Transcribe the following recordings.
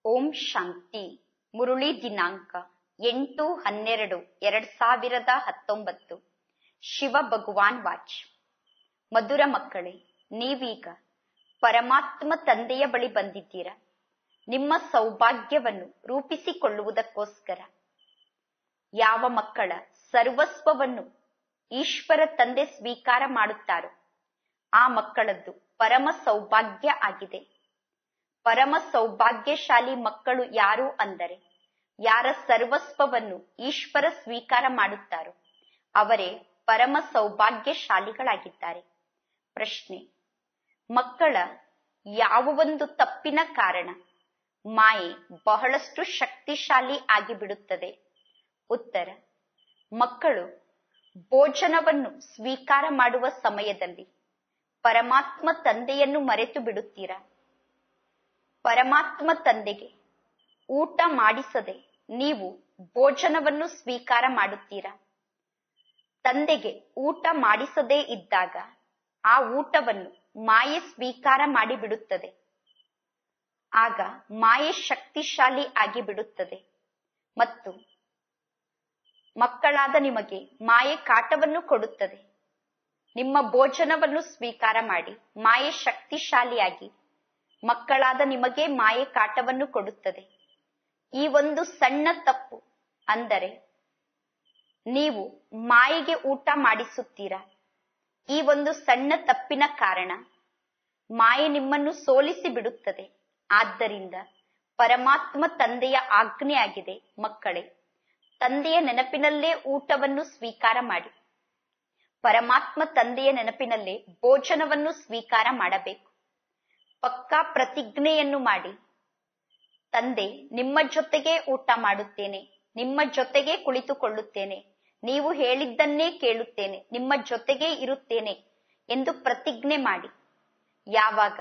ಓಂ ಶಾಂತಿ ಮುರುಳಿ ದಿನಾಂಕ ಎಂಟು ಹನ್ನೆರಡು ಎರಡ್ ಸಾವಿರದ ಹತ್ತೊಂಬತ್ತು ಶಿವ ಭಗವಾನ್ ವಾಚ್ ಮಧುರ ಮಕ್ಕಳೇ ನೀವೀಗ ಪರಮಾತ್ಮ ತಂದೆಯ ಬಳಿ ಬಂದಿದ್ದೀರಾ ನಿಮ್ಮ ಸೌಭಾಗ್ಯವನ್ನು ರೂಪಿಸಿಕೊಳ್ಳುವುದಕ್ಕೋಸ್ಕರ ಯಾವ ಮಕ್ಕಳ ಸರ್ವಸ್ವವನ್ನು ಈಶ್ವರ ತಂದೆ ಸ್ವೀಕಾರ ಮಾಡುತ್ತಾರೋ ಆ ಮಕ್ಕಳದ್ದು ಪರಮ ಸೌಭಾಗ್ಯ ಆಗಿದೆ ಪರಮ ಸೌಭಾಗ್ಯಶಾಲಿ ಮಕ್ಕಳು ಯಾರು ಅಂದರೆ ಯಾರ ಸರ್ವಸ್ವವನ್ನು ಈಶ್ವರ ಸ್ವೀಕಾರ ಮಾಡುತ್ತಾರೋ ಅವರೇ ಪರಮ ಸೌಭಾಗ್ಯಶಾಲಿಗಳಾಗಿದ್ದಾರೆ ಪ್ರಶ್ನೆ ಮಕ್ಕಳ ಯಾವ ಒಂದು ತಪ್ಪಿನ ಕಾರಣ ಮಾಯೆ ಬಹಳಷ್ಟು ಶಕ್ತಿಶಾಲಿ ಆಗಿಬಿಡುತ್ತದೆ ಉತ್ತರ ಮಕ್ಕಳು ಭೋಜನವನ್ನು ಸ್ವೀಕಾರ ಮಾಡುವ ಸಮಯದಲ್ಲಿ ಪರಮಾತ್ಮ ತಂದೆಯನ್ನು ಮರೆತು ಬಿಡುತ್ತೀರಾ ಪರಮಾತ್ಮ ತಂದೆಗೆ ಊಟ ಮಾಡಿಸದೆ ನೀವು ಭೋಜನವನ್ನು ಸ್ವೀಕಾರ ಮಾಡುತ್ತೀರಾ ತಂದೆಗೆ ಊಟ ಮಾಡಿಸದೇ ಇದ್ದಾಗ ಆ ಊಟವನ್ನು ಮಾಯೆ ಸ್ವೀಕಾರ ಮಾಡಿಬಿಡುತ್ತದೆ ಆಗ ಮಾಯೆ ಶಕ್ತಿಶಾಲಿ ಆಗಿ ಬಿಡುತ್ತದೆ ಮತ್ತು ಮಕ್ಕಳಾದ ನಿಮಗೆ ಮಾಯೆ ಕಾಟವನ್ನು ಕೊಡುತ್ತದೆ ನಿಮ್ಮ ಭೋಜನವನ್ನು ಸ್ವೀಕಾರ ಮಾಡಿ ಮಾಯೆ ಶಕ್ತಿಶಾಲಿಯಾಗಿ ಮಕ್ಕಳಾದ ನಿಮಗೆ ಮಾಯೆ ಕಾಟವನ್ನು ಕೊಡುತ್ತದೆ ಈ ಒಂದು ಸಣ್ಣ ತಪ್ಪು ಅಂದರೆ ನೀವು ಮಾಯೆಗೆ ಊಟ ಮಾಡಿಸುತ್ತೀರಾ ಈ ಒಂದು ಸಣ್ಣ ತಪ್ಪಿನ ಕಾರಣ ಮಾಯೆ ನಿಮ್ಮನ್ನು ಸೋಲಿಸಿ ಬಿಡುತ್ತದೆ ಆದ್ದರಿಂದ ಪರಮಾತ್ಮ ತಂದೆಯ ಆಜ್ಞೆಯಾಗಿದೆ ಮಕ್ಕಳೇ ತಂದೆಯ ನೆನಪಿನಲ್ಲೇ ಊಟವನ್ನು ಸ್ವೀಕಾರ ಮಾಡಿ ಪರಮಾತ್ಮ ತಂದೆಯ ನೆನಪಿನಲ್ಲೇ ಭೋಜನವನ್ನು ಸ್ವೀಕಾರ ಮಾಡಬೇಕು ಪಕ್ಕಾ ಪ್ರತಿಜ್ಞೆಯನ್ನು ಮಾಡಿ ತಂದೆ ನಿಮ್ಮ ಜೊತೆಗೆ ಊಟ ಮಾಡುತ್ತೇನೆ ನಿಮ್ಮ ಜೊತೆಗೆ ಕುಳಿತುಕೊಳ್ಳುತ್ತೇನೆ ನೀವು ಹೇಳಿದ್ದನ್ನೇ ಕೇಳುತ್ತೇನೆ ನಿಮ್ಮ ಜೊತೆಗೆ ಇರುತ್ತೇನೆ ಎಂದು ಪ್ರತಿಜ್ಞೆ ಮಾಡಿ ಯಾವಾಗ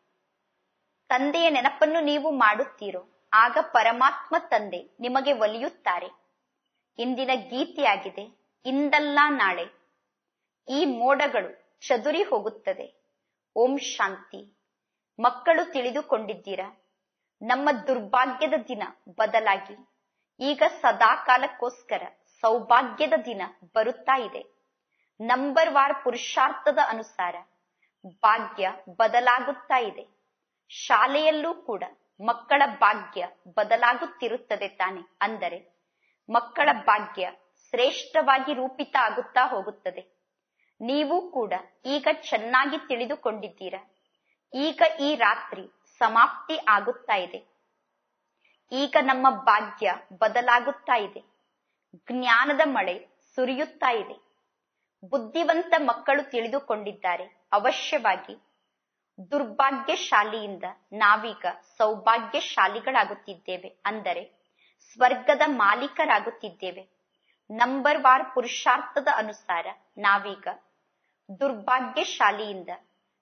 ತಂದೆಯ ನೆನಪನ್ನು ನೀವು ಮಾಡುತ್ತೀರೋ ಆಗ ಪರಮಾತ್ಮ ತಂದೆ ನಿಮಗೆ ಒಲಿಯುತ್ತಾರೆ ಇಂದಿನ ಗೀತೆಯಾಗಿದೆ ಇಂದಲ್ಲ ನಾಳೆ ಈ ಮೋಡಗಳು ಚದುರಿ ಹೋಗುತ್ತದೆ ಓಂ ಶಾಂತಿ ಮಕ್ಕಳು ತಿಳಿದುಕೊಂಡಿದ್ದೀರಾ ನಮ್ಮ ದುರ್ಭಾಗ್ಯದ ದಿನ ಬದಲಾಗಿ ಈಗ ಸದಾಕಾಲಕ್ಕೋಸ್ಕರ ಸೌಭಾಗ್ಯದ ದಿನ ಬರುತ್ತಾ ಇದೆ ನಂಬರ್ ವಾರ್ ಪುರುಷಾರ್ಥದ ಅನುಸಾರ ಭಾಗ್ಯ ಬದಲಾಗುತ್ತಾ ಇದೆ ಶಾಲೆಯಲ್ಲೂ ಕೂಡ ಮಕ್ಕಳ ಭಾಗ್ಯ ಬದಲಾಗುತ್ತಿರುತ್ತದೆ ತಾನೆ ಅಂದರೆ ಮಕ್ಕಳ ಭಾಗ್ಯ ಶ್ರೇಷ್ಠವಾಗಿ ರೂಪಿತ ಆಗುತ್ತಾ ಹೋಗುತ್ತದೆ ನೀವು ಕೂಡ ಈಗ ಚೆನ್ನಾಗಿ ತಿಳಿದುಕೊಂಡಿದ್ದೀರಾ ಈಗ ಈ ರಾತ್ರಿ ಸಮಾಪ್ತಿ ಆಗುತ್ತಾ ಇದೆ ಈಗ ನಮ್ಮ ಭಾಗ್ಯ ಬದಲಾಗುತ್ತಾ ಇದೆ ಜ್ಞಾನದ ಮಳೆ ಸುರಿಯುತ್ತಾ ಇದೆ ಬುದ್ಧಿವಂತ ಮಕ್ಕಳು ತಿಳಿದುಕೊಂಡಿದ್ದಾರೆ ಅವಶ್ಯವಾಗಿ ದುರ್ಭಾಗ್ಯಶಾಲಿಯಿಂದ ನಾವೀಗ ಸೌಭಾಗ್ಯಶಾಲಿಗಳಾಗುತ್ತಿದ್ದೇವೆ ಅಂದರೆ ಸ್ವರ್ಗದ ಮಾಲೀಕರಾಗುತ್ತಿದ್ದೇವೆ ನಂಬರ್ ವಾರ್ ಪುರುಷಾರ್ಥದ ಅನುಸಾರ ನಾವೀಗ ದುರ್ಭಾಗ್ಯಶಾಲಿಯಿಂದ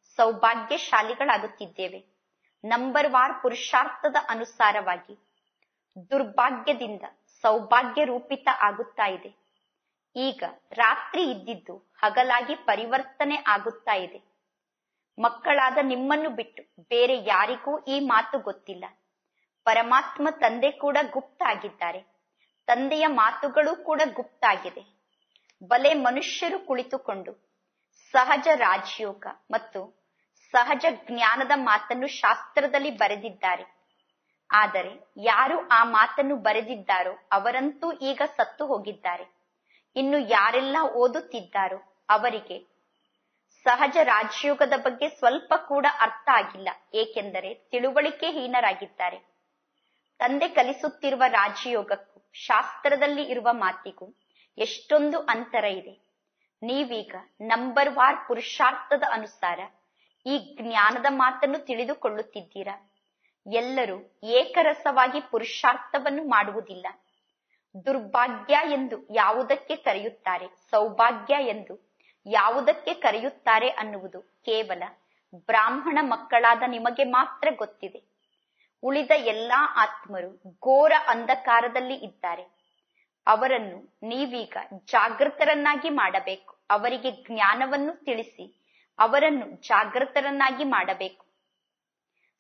ಸೌಭಾಗ್ಯಶಾಲಿಗಳಾಗುತ್ತಿದ್ದೇವೆ ನಂಬರ್ ವಾರ್ ಪುರುಷಾರ್ಥದ ಅನುಸಾರವಾಗಿ ದುರ್ಭಾಗ್ಯದಿಂದ ಸೌಭಾಗ್ಯ ರೂಪಿತ ಆಗುತ್ತಾ ಇದೆ ಈಗ ರಾತ್ರಿ ಇದ್ದಿದ್ದು ಹಗಲಾಗಿ ಪರಿವರ್ತನೆ ಆಗುತ್ತಾ ಇದೆ ಮಕ್ಕಳಾದ ನಿಮ್ಮನ್ನು ಬಿಟ್ಟು ಬೇರೆ ಯಾರಿಗೂ ಈ ಮಾತು ಗೊತ್ತಿಲ್ಲ ಪರಮಾತ್ಮ ತಂದೆ ಕೂಡ ಗುಪ್ತ ಆಗಿದ್ದಾರೆ ತಂದೆಯ ಮಾತುಗಳು ಕೂಡ ಗುಪ್ತ ಆಗಿದೆ ಬಲೆ ಮನುಷ್ಯರು ಕುಳಿತುಕೊಂಡು ಸಹಜ ರಾಜಯೋಗ ಮತ್ತು ಸಹಜ ಜ್ಞಾನದ ಮಾತನ್ನು ಶಾಸ್ತ್ರದಲ್ಲಿ ಬರೆದಿದ್ದಾರೆ ಆದರೆ ಯಾರು ಆ ಮಾತನ್ನು ಬರೆದಿದ್ದಾರೋ ಅವರಂತೂ ಈಗ ಸತ್ತು ಹೋಗಿದ್ದಾರೆ ಇನ್ನು ಯಾರೆಲ್ಲ ಓದುತ್ತಿದ್ದಾರೋ ಅವರಿಗೆ ಸಹಜ ರಾಜಯೋಗದ ಬಗ್ಗೆ ಸ್ವಲ್ಪ ಕೂಡ ಅರ್ಥ ಆಗಿಲ್ಲ ಏಕೆಂದರೆ ತಿಳುವಳಿಕೆ ಹೀನರಾಗಿದ್ದಾರೆ ತಂದೆ ಕಲಿಸುತ್ತಿರುವ ರಾಜಯೋಗಕ್ಕೂ ಶಾಸ್ತ್ರದಲ್ಲಿ ಇರುವ ಮಾತಿಗೂ ಎಷ್ಟೊಂದು ಅಂತರ ಇದೆ ನೀವೀಗ ನಂಬರ್ ವಾರ್ ಪುರುಷಾರ್ಥದ ಅನುಸಾರ ಈ ಜ್ಞಾನದ ಮಾತನ್ನು ತಿಳಿದುಕೊಳ್ಳುತ್ತಿದ್ದೀರಾ ಎಲ್ಲರೂ ಏಕರಸವಾಗಿ ಪುರುಷಾರ್ಥವನ್ನು ಮಾಡುವುದಿಲ್ಲ ದುರ್ಭಾಗ್ಯ ಎಂದು ಯಾವುದಕ್ಕೆ ಕರೆಯುತ್ತಾರೆ ಸೌಭಾಗ್ಯ ಎಂದು ಯಾವುದಕ್ಕೆ ಕರೆಯುತ್ತಾರೆ ಅನ್ನುವುದು ಕೇವಲ ಬ್ರಾಹ್ಮಣ ಮಕ್ಕಳಾದ ನಿಮಗೆ ಮಾತ್ರ ಗೊತ್ತಿದೆ ಉಳಿದ ಎಲ್ಲಾ ಆತ್ಮರು ಘೋರ ಅಂಧಕಾರದಲ್ಲಿ ಇದ್ದಾರೆ ಅವರನ್ನು ನೀವೀಗ ಜಾಗೃತರನ್ನಾಗಿ ಮಾಡಬೇಕು ಅವರಿಗೆ ಜ್ಞಾನವನ್ನು ತಿಳಿಸಿ ಅವರನ್ನು ಜಾಗೃತರನ್ನಾಗಿ ಮಾಡಬೇಕು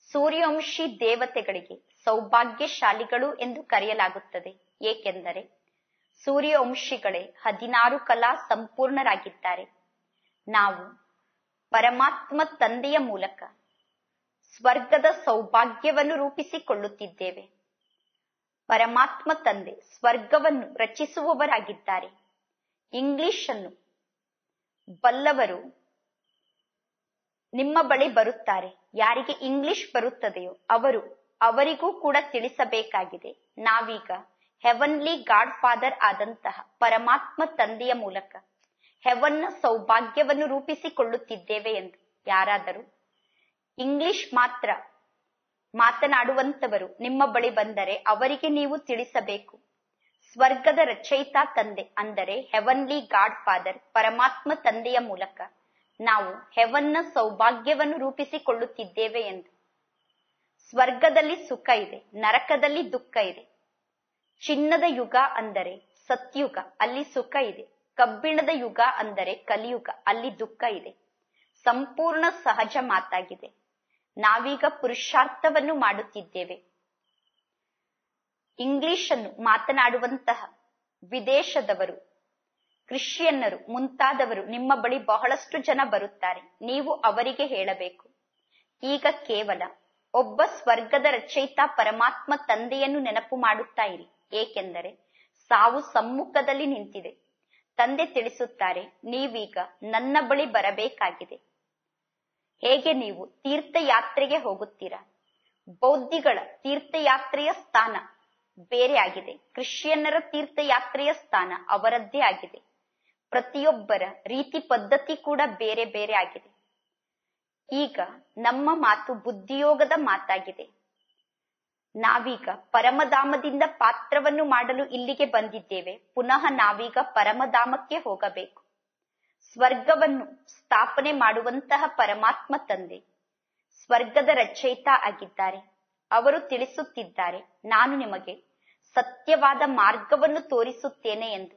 ಸೂರ್ಯವಂಶಿ ದೇವತೆಗಳಿಗೆ ಸೌಭಾಗ್ಯಶಾಲಿಗಳು ಎಂದು ಕರೆಯಲಾಗುತ್ತದೆ ಏಕೆಂದರೆ ಸೂರ್ಯವಂಶಿಗಳೇ ಹದಿನಾರು ಕಲಾ ಸಂಪೂರ್ಣರಾಗಿದ್ದಾರೆ ನಾವು ಪರಮಾತ್ಮ ತಂದೆಯ ಮೂಲಕ ಸ್ವರ್ಗದ ಸೌಭಾಗ್ಯವನ್ನು ರೂಪಿಸಿಕೊಳ್ಳುತ್ತಿದ್ದೇವೆ ಪರಮಾತ್ಮ ತಂದೆ ಸ್ವರ್ಗವನ್ನು ರಚಿಸುವವರಾಗಿದ್ದಾರೆ ಇಂಗ್ಲಿಷ್ ಅನ್ನು ಬಲ್ಲವರು ನಿಮ್ಮ ಬಳಿ ಬರುತ್ತಾರೆ ಯಾರಿಗೆ ಇಂಗ್ಲಿಷ್ ಬರುತ್ತದೆಯೋ ಅವರು ಅವರಿಗೂ ಕೂಡ ತಿಳಿಸಬೇಕಾಗಿದೆ ನಾವೀಗ ಹೆವನ್ಲಿ ಗಾಡ್ ಫಾದರ್ ಆದಂತಹ ಪರಮಾತ್ಮ ತಂದೆಯ ಮೂಲಕ ಹೆವನ್ನ ಸೌಭಾಗ್ಯವನ್ನು ರೂಪಿಸಿಕೊಳ್ಳುತ್ತಿದ್ದೇವೆ ಎಂದು ಯಾರಾದರೂ ಇಂಗ್ಲಿಷ್ ಮಾತ್ರ ಮಾತನಾಡುವಂತವರು ನಿಮ್ಮ ಬಳಿ ಬಂದರೆ ಅವರಿಗೆ ನೀವು ತಿಳಿಸಬೇಕು ಸ್ವರ್ಗದ ರಚಯಿತಾ ತಂದೆ ಅಂದರೆ ಹೆವನ್ಲಿ ಗಾಡ್ ಫಾದರ್ ಪರಮಾತ್ಮ ತಂದೆಯ ಮೂಲಕ ನಾವು ಹೆವನ್ನ ಸೌಭಾಗ್ಯವನ್ನು ರೂಪಿಸಿಕೊಳ್ಳುತ್ತಿದ್ದೇವೆ ಎಂದು ಸ್ವರ್ಗದಲ್ಲಿ ಸುಖ ಇದೆ ನರಕದಲ್ಲಿ ದುಃಖ ಇದೆ ಚಿನ್ನದ ಯುಗ ಅಂದರೆ ಸತ್ಯುಗ ಅಲ್ಲಿ ಸುಖ ಇದೆ ಕಬ್ಬಿಣದ ಯುಗ ಅಂದರೆ ಕಲಿಯುಗ ಅಲ್ಲಿ ದುಃಖ ಇದೆ ಸಂಪೂರ್ಣ ಸಹಜ ಮಾತಾಗಿದೆ ನಾವೀಗ ಪುರುಷಾರ್ಥವನ್ನು ಮಾಡುತ್ತಿದ್ದೇವೆ ಇಂಗ್ಲಿಷ್ ಅನ್ನು ಮಾತನಾಡುವಂತಹ ವಿದೇಶದವರು ಕ್ರಿಶ್ಚಿಯನ್ನರು ಮುಂತಾದವರು ನಿಮ್ಮ ಬಳಿ ಬಹಳಷ್ಟು ಜನ ಬರುತ್ತಾರೆ ನೀವು ಅವರಿಗೆ ಹೇಳಬೇಕು ಈಗ ಕೇವಲ ಒಬ್ಬ ಸ್ವರ್ಗದ ರಚಯಿತ ಪರಮಾತ್ಮ ತಂದೆಯನ್ನು ನೆನಪು ಮಾಡುತ್ತಾ ಇರಿ ಏಕೆಂದರೆ ಸಾವು ಸಮ್ಮುಖದಲ್ಲಿ ನಿಂತಿದೆ ತಂದೆ ತಿಳಿಸುತ್ತಾರೆ ನೀವೀಗ ನನ್ನ ಬಳಿ ಬರಬೇಕಾಗಿದೆ ಹೇಗೆ ನೀವು ತೀರ್ಥಯಾತ್ರೆಗೆ ಹೋಗುತ್ತೀರಾ ಬೌದ್ಧಿಗಳ ತೀರ್ಥಯಾತ್ರೆಯ ಸ್ಥಾನ ಬೇರೆ ಆಗಿದೆ ಕ್ರಿಶ್ಚಿಯನ್ನರ ತೀರ್ಥಯಾತ್ರೆಯ ಸ್ಥಾನ ಅವರದ್ದೇ ಆಗಿದೆ ಪ್ರತಿಯೊಬ್ಬರ ರೀತಿ ಪದ್ಧತಿ ಕೂಡ ಬೇರೆ ಬೇರೆ ಆಗಿದೆ ಈಗ ನಮ್ಮ ಮಾತು ಬುದ್ಧಿಯೋಗದ ಮಾತಾಗಿದೆ ನಾವೀಗ ಪರಮಧಾಮದಿಂದ ಪಾತ್ರವನ್ನು ಮಾಡಲು ಇಲ್ಲಿಗೆ ಬಂದಿದ್ದೇವೆ ಪುನಃ ನಾವೀಗ ಪರಮಧಾಮಕ್ಕೆ ಹೋಗಬೇಕು ಸ್ವರ್ಗವನ್ನು ಸ್ಥಾಪನೆ ಮಾಡುವಂತಹ ಪರಮಾತ್ಮ ತಂದೆ ಸ್ವರ್ಗದ ರಚಯಿತ ಆಗಿದ್ದಾರೆ ಅವರು ತಿಳಿಸುತ್ತಿದ್ದಾರೆ ನಾನು ನಿಮಗೆ ಸತ್ಯವಾದ ಮಾರ್ಗವನ್ನು ತೋರಿಸುತ್ತೇನೆ ಎಂದು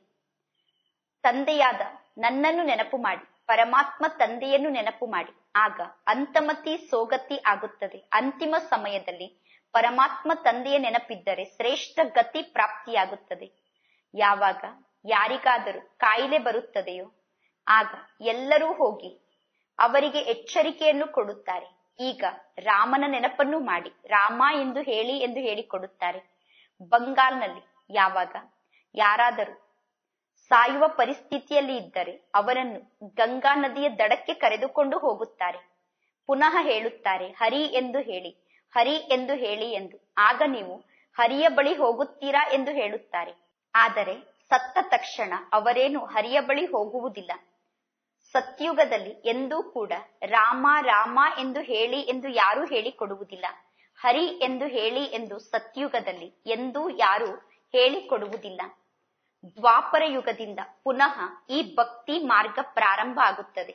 ತಂದೆಯಾದ ನನ್ನನ್ನು ನೆನಪು ಮಾಡಿ ಪರಮಾತ್ಮ ತಂದೆಯನ್ನು ನೆನಪು ಮಾಡಿ ಆಗ ಅಂತಮತಿ ಸೋಗತಿ ಆಗುತ್ತದೆ ಅಂತಿಮ ಸಮಯದಲ್ಲಿ ಪರಮಾತ್ಮ ತಂದೆಯ ನೆನಪಿದ್ದರೆ ಶ್ರೇಷ್ಠ ಗತಿ ಪ್ರಾಪ್ತಿಯಾಗುತ್ತದೆ ಯಾವಾಗ ಯಾರಿಗಾದರೂ ಕಾಯಿಲೆ ಬರುತ್ತದೆಯೋ ಆಗ ಎಲ್ಲರೂ ಹೋಗಿ ಅವರಿಗೆ ಎಚ್ಚರಿಕೆಯನ್ನು ಕೊಡುತ್ತಾರೆ ಈಗ ರಾಮನ ನೆನಪನ್ನು ಮಾಡಿ ರಾಮ ಎಂದು ಹೇಳಿ ಎಂದು ಹೇಳಿಕೊಡುತ್ತಾರೆ ಬಂಗಾಲ್ನಲ್ಲಿ ಯಾವಾಗ ಯಾರಾದರೂ ಸಾಯುವ ಪರಿಸ್ಥಿತಿಯಲ್ಲಿ ಇದ್ದರೆ ಅವರನ್ನು ಗಂಗಾ ನದಿಯ ದಡಕ್ಕೆ ಕರೆದುಕೊಂಡು ಹೋಗುತ್ತಾರೆ ಪುನಃ ಹೇಳುತ್ತಾರೆ ಹರಿ ಎಂದು ಹೇಳಿ ಹರಿ ಎಂದು ಹೇಳಿ ಎಂದು ಆಗ ನೀವು ಹರಿಯ ಬಳಿ ಹೋಗುತ್ತೀರಾ ಎಂದು ಹೇಳುತ್ತಾರೆ ಆದರೆ ಸತ್ತ ತಕ್ಷಣ ಅವರೇನು ಹರಿಯ ಬಳಿ ಹೋಗುವುದಿಲ್ಲ ಸತ್ಯುಗದಲ್ಲಿ ಎಂದೂ ಕೂಡ ರಾಮ ರಾಮ ಎಂದು ಹೇಳಿ ಎಂದು ಯಾರೂ ಹೇಳಿಕೊಡುವುದಿಲ್ಲ ಹರಿ ಎಂದು ಹೇಳಿ ಎಂದು ಸತ್ಯುಗದಲ್ಲಿ ಎಂದೂ ಯಾರೂ ಹೇಳಿಕೊಡುವುದಿಲ್ಲ ದ್ವಾಪರ ಯುಗದಿಂದ ಪುನಃ ಈ ಭಕ್ತಿ ಮಾರ್ಗ ಪ್ರಾರಂಭ ಆಗುತ್ತದೆ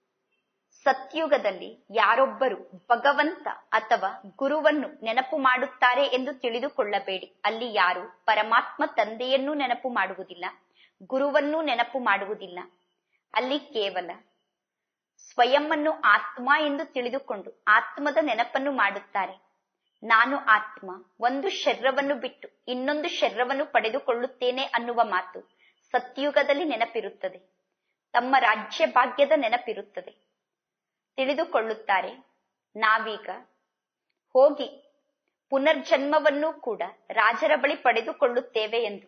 ಸತ್ಯುಗದಲ್ಲಿ ಯಾರೊಬ್ಬರು ಭಗವಂತ ಅಥವಾ ಗುರುವನ್ನು ನೆನಪು ಮಾಡುತ್ತಾರೆ ಎಂದು ತಿಳಿದುಕೊಳ್ಳಬೇಡಿ ಅಲ್ಲಿ ಯಾರು ಪರಮಾತ್ಮ ತಂದೆಯನ್ನೂ ನೆನಪು ಮಾಡುವುದಿಲ್ಲ ಗುರುವನ್ನೂ ನೆನಪು ಮಾಡುವುದಿಲ್ಲ ಅಲ್ಲಿ ಕೇವಲ ಸ್ವಯಂವನ್ನು ಆತ್ಮ ಎಂದು ತಿಳಿದುಕೊಂಡು ಆತ್ಮದ ನೆನಪನ್ನು ಮಾಡುತ್ತಾರೆ ನಾನು ಆತ್ಮ ಒಂದು ಶರೀರವನ್ನು ಬಿಟ್ಟು ಇನ್ನೊಂದು ಶರೀರವನ್ನು ಪಡೆದುಕೊಳ್ಳುತ್ತೇನೆ ಅನ್ನುವ ಮಾತು ಸತ್ಯುಗದಲ್ಲಿ ನೆನಪಿರುತ್ತದೆ ತಮ್ಮ ರಾಜ್ಯ ಭಾಗ್ಯದ ನೆನಪಿರುತ್ತದೆ ತಿಳಿದುಕೊಳ್ಳುತ್ತಾರೆ ನಾವೀಗ ಹೋಗಿ ಪುನರ್ಜನ್ಮವನ್ನೂ ಕೂಡ ರಾಜರ ಬಳಿ ಪಡೆದುಕೊಳ್ಳುತ್ತೇವೆ ಎಂದು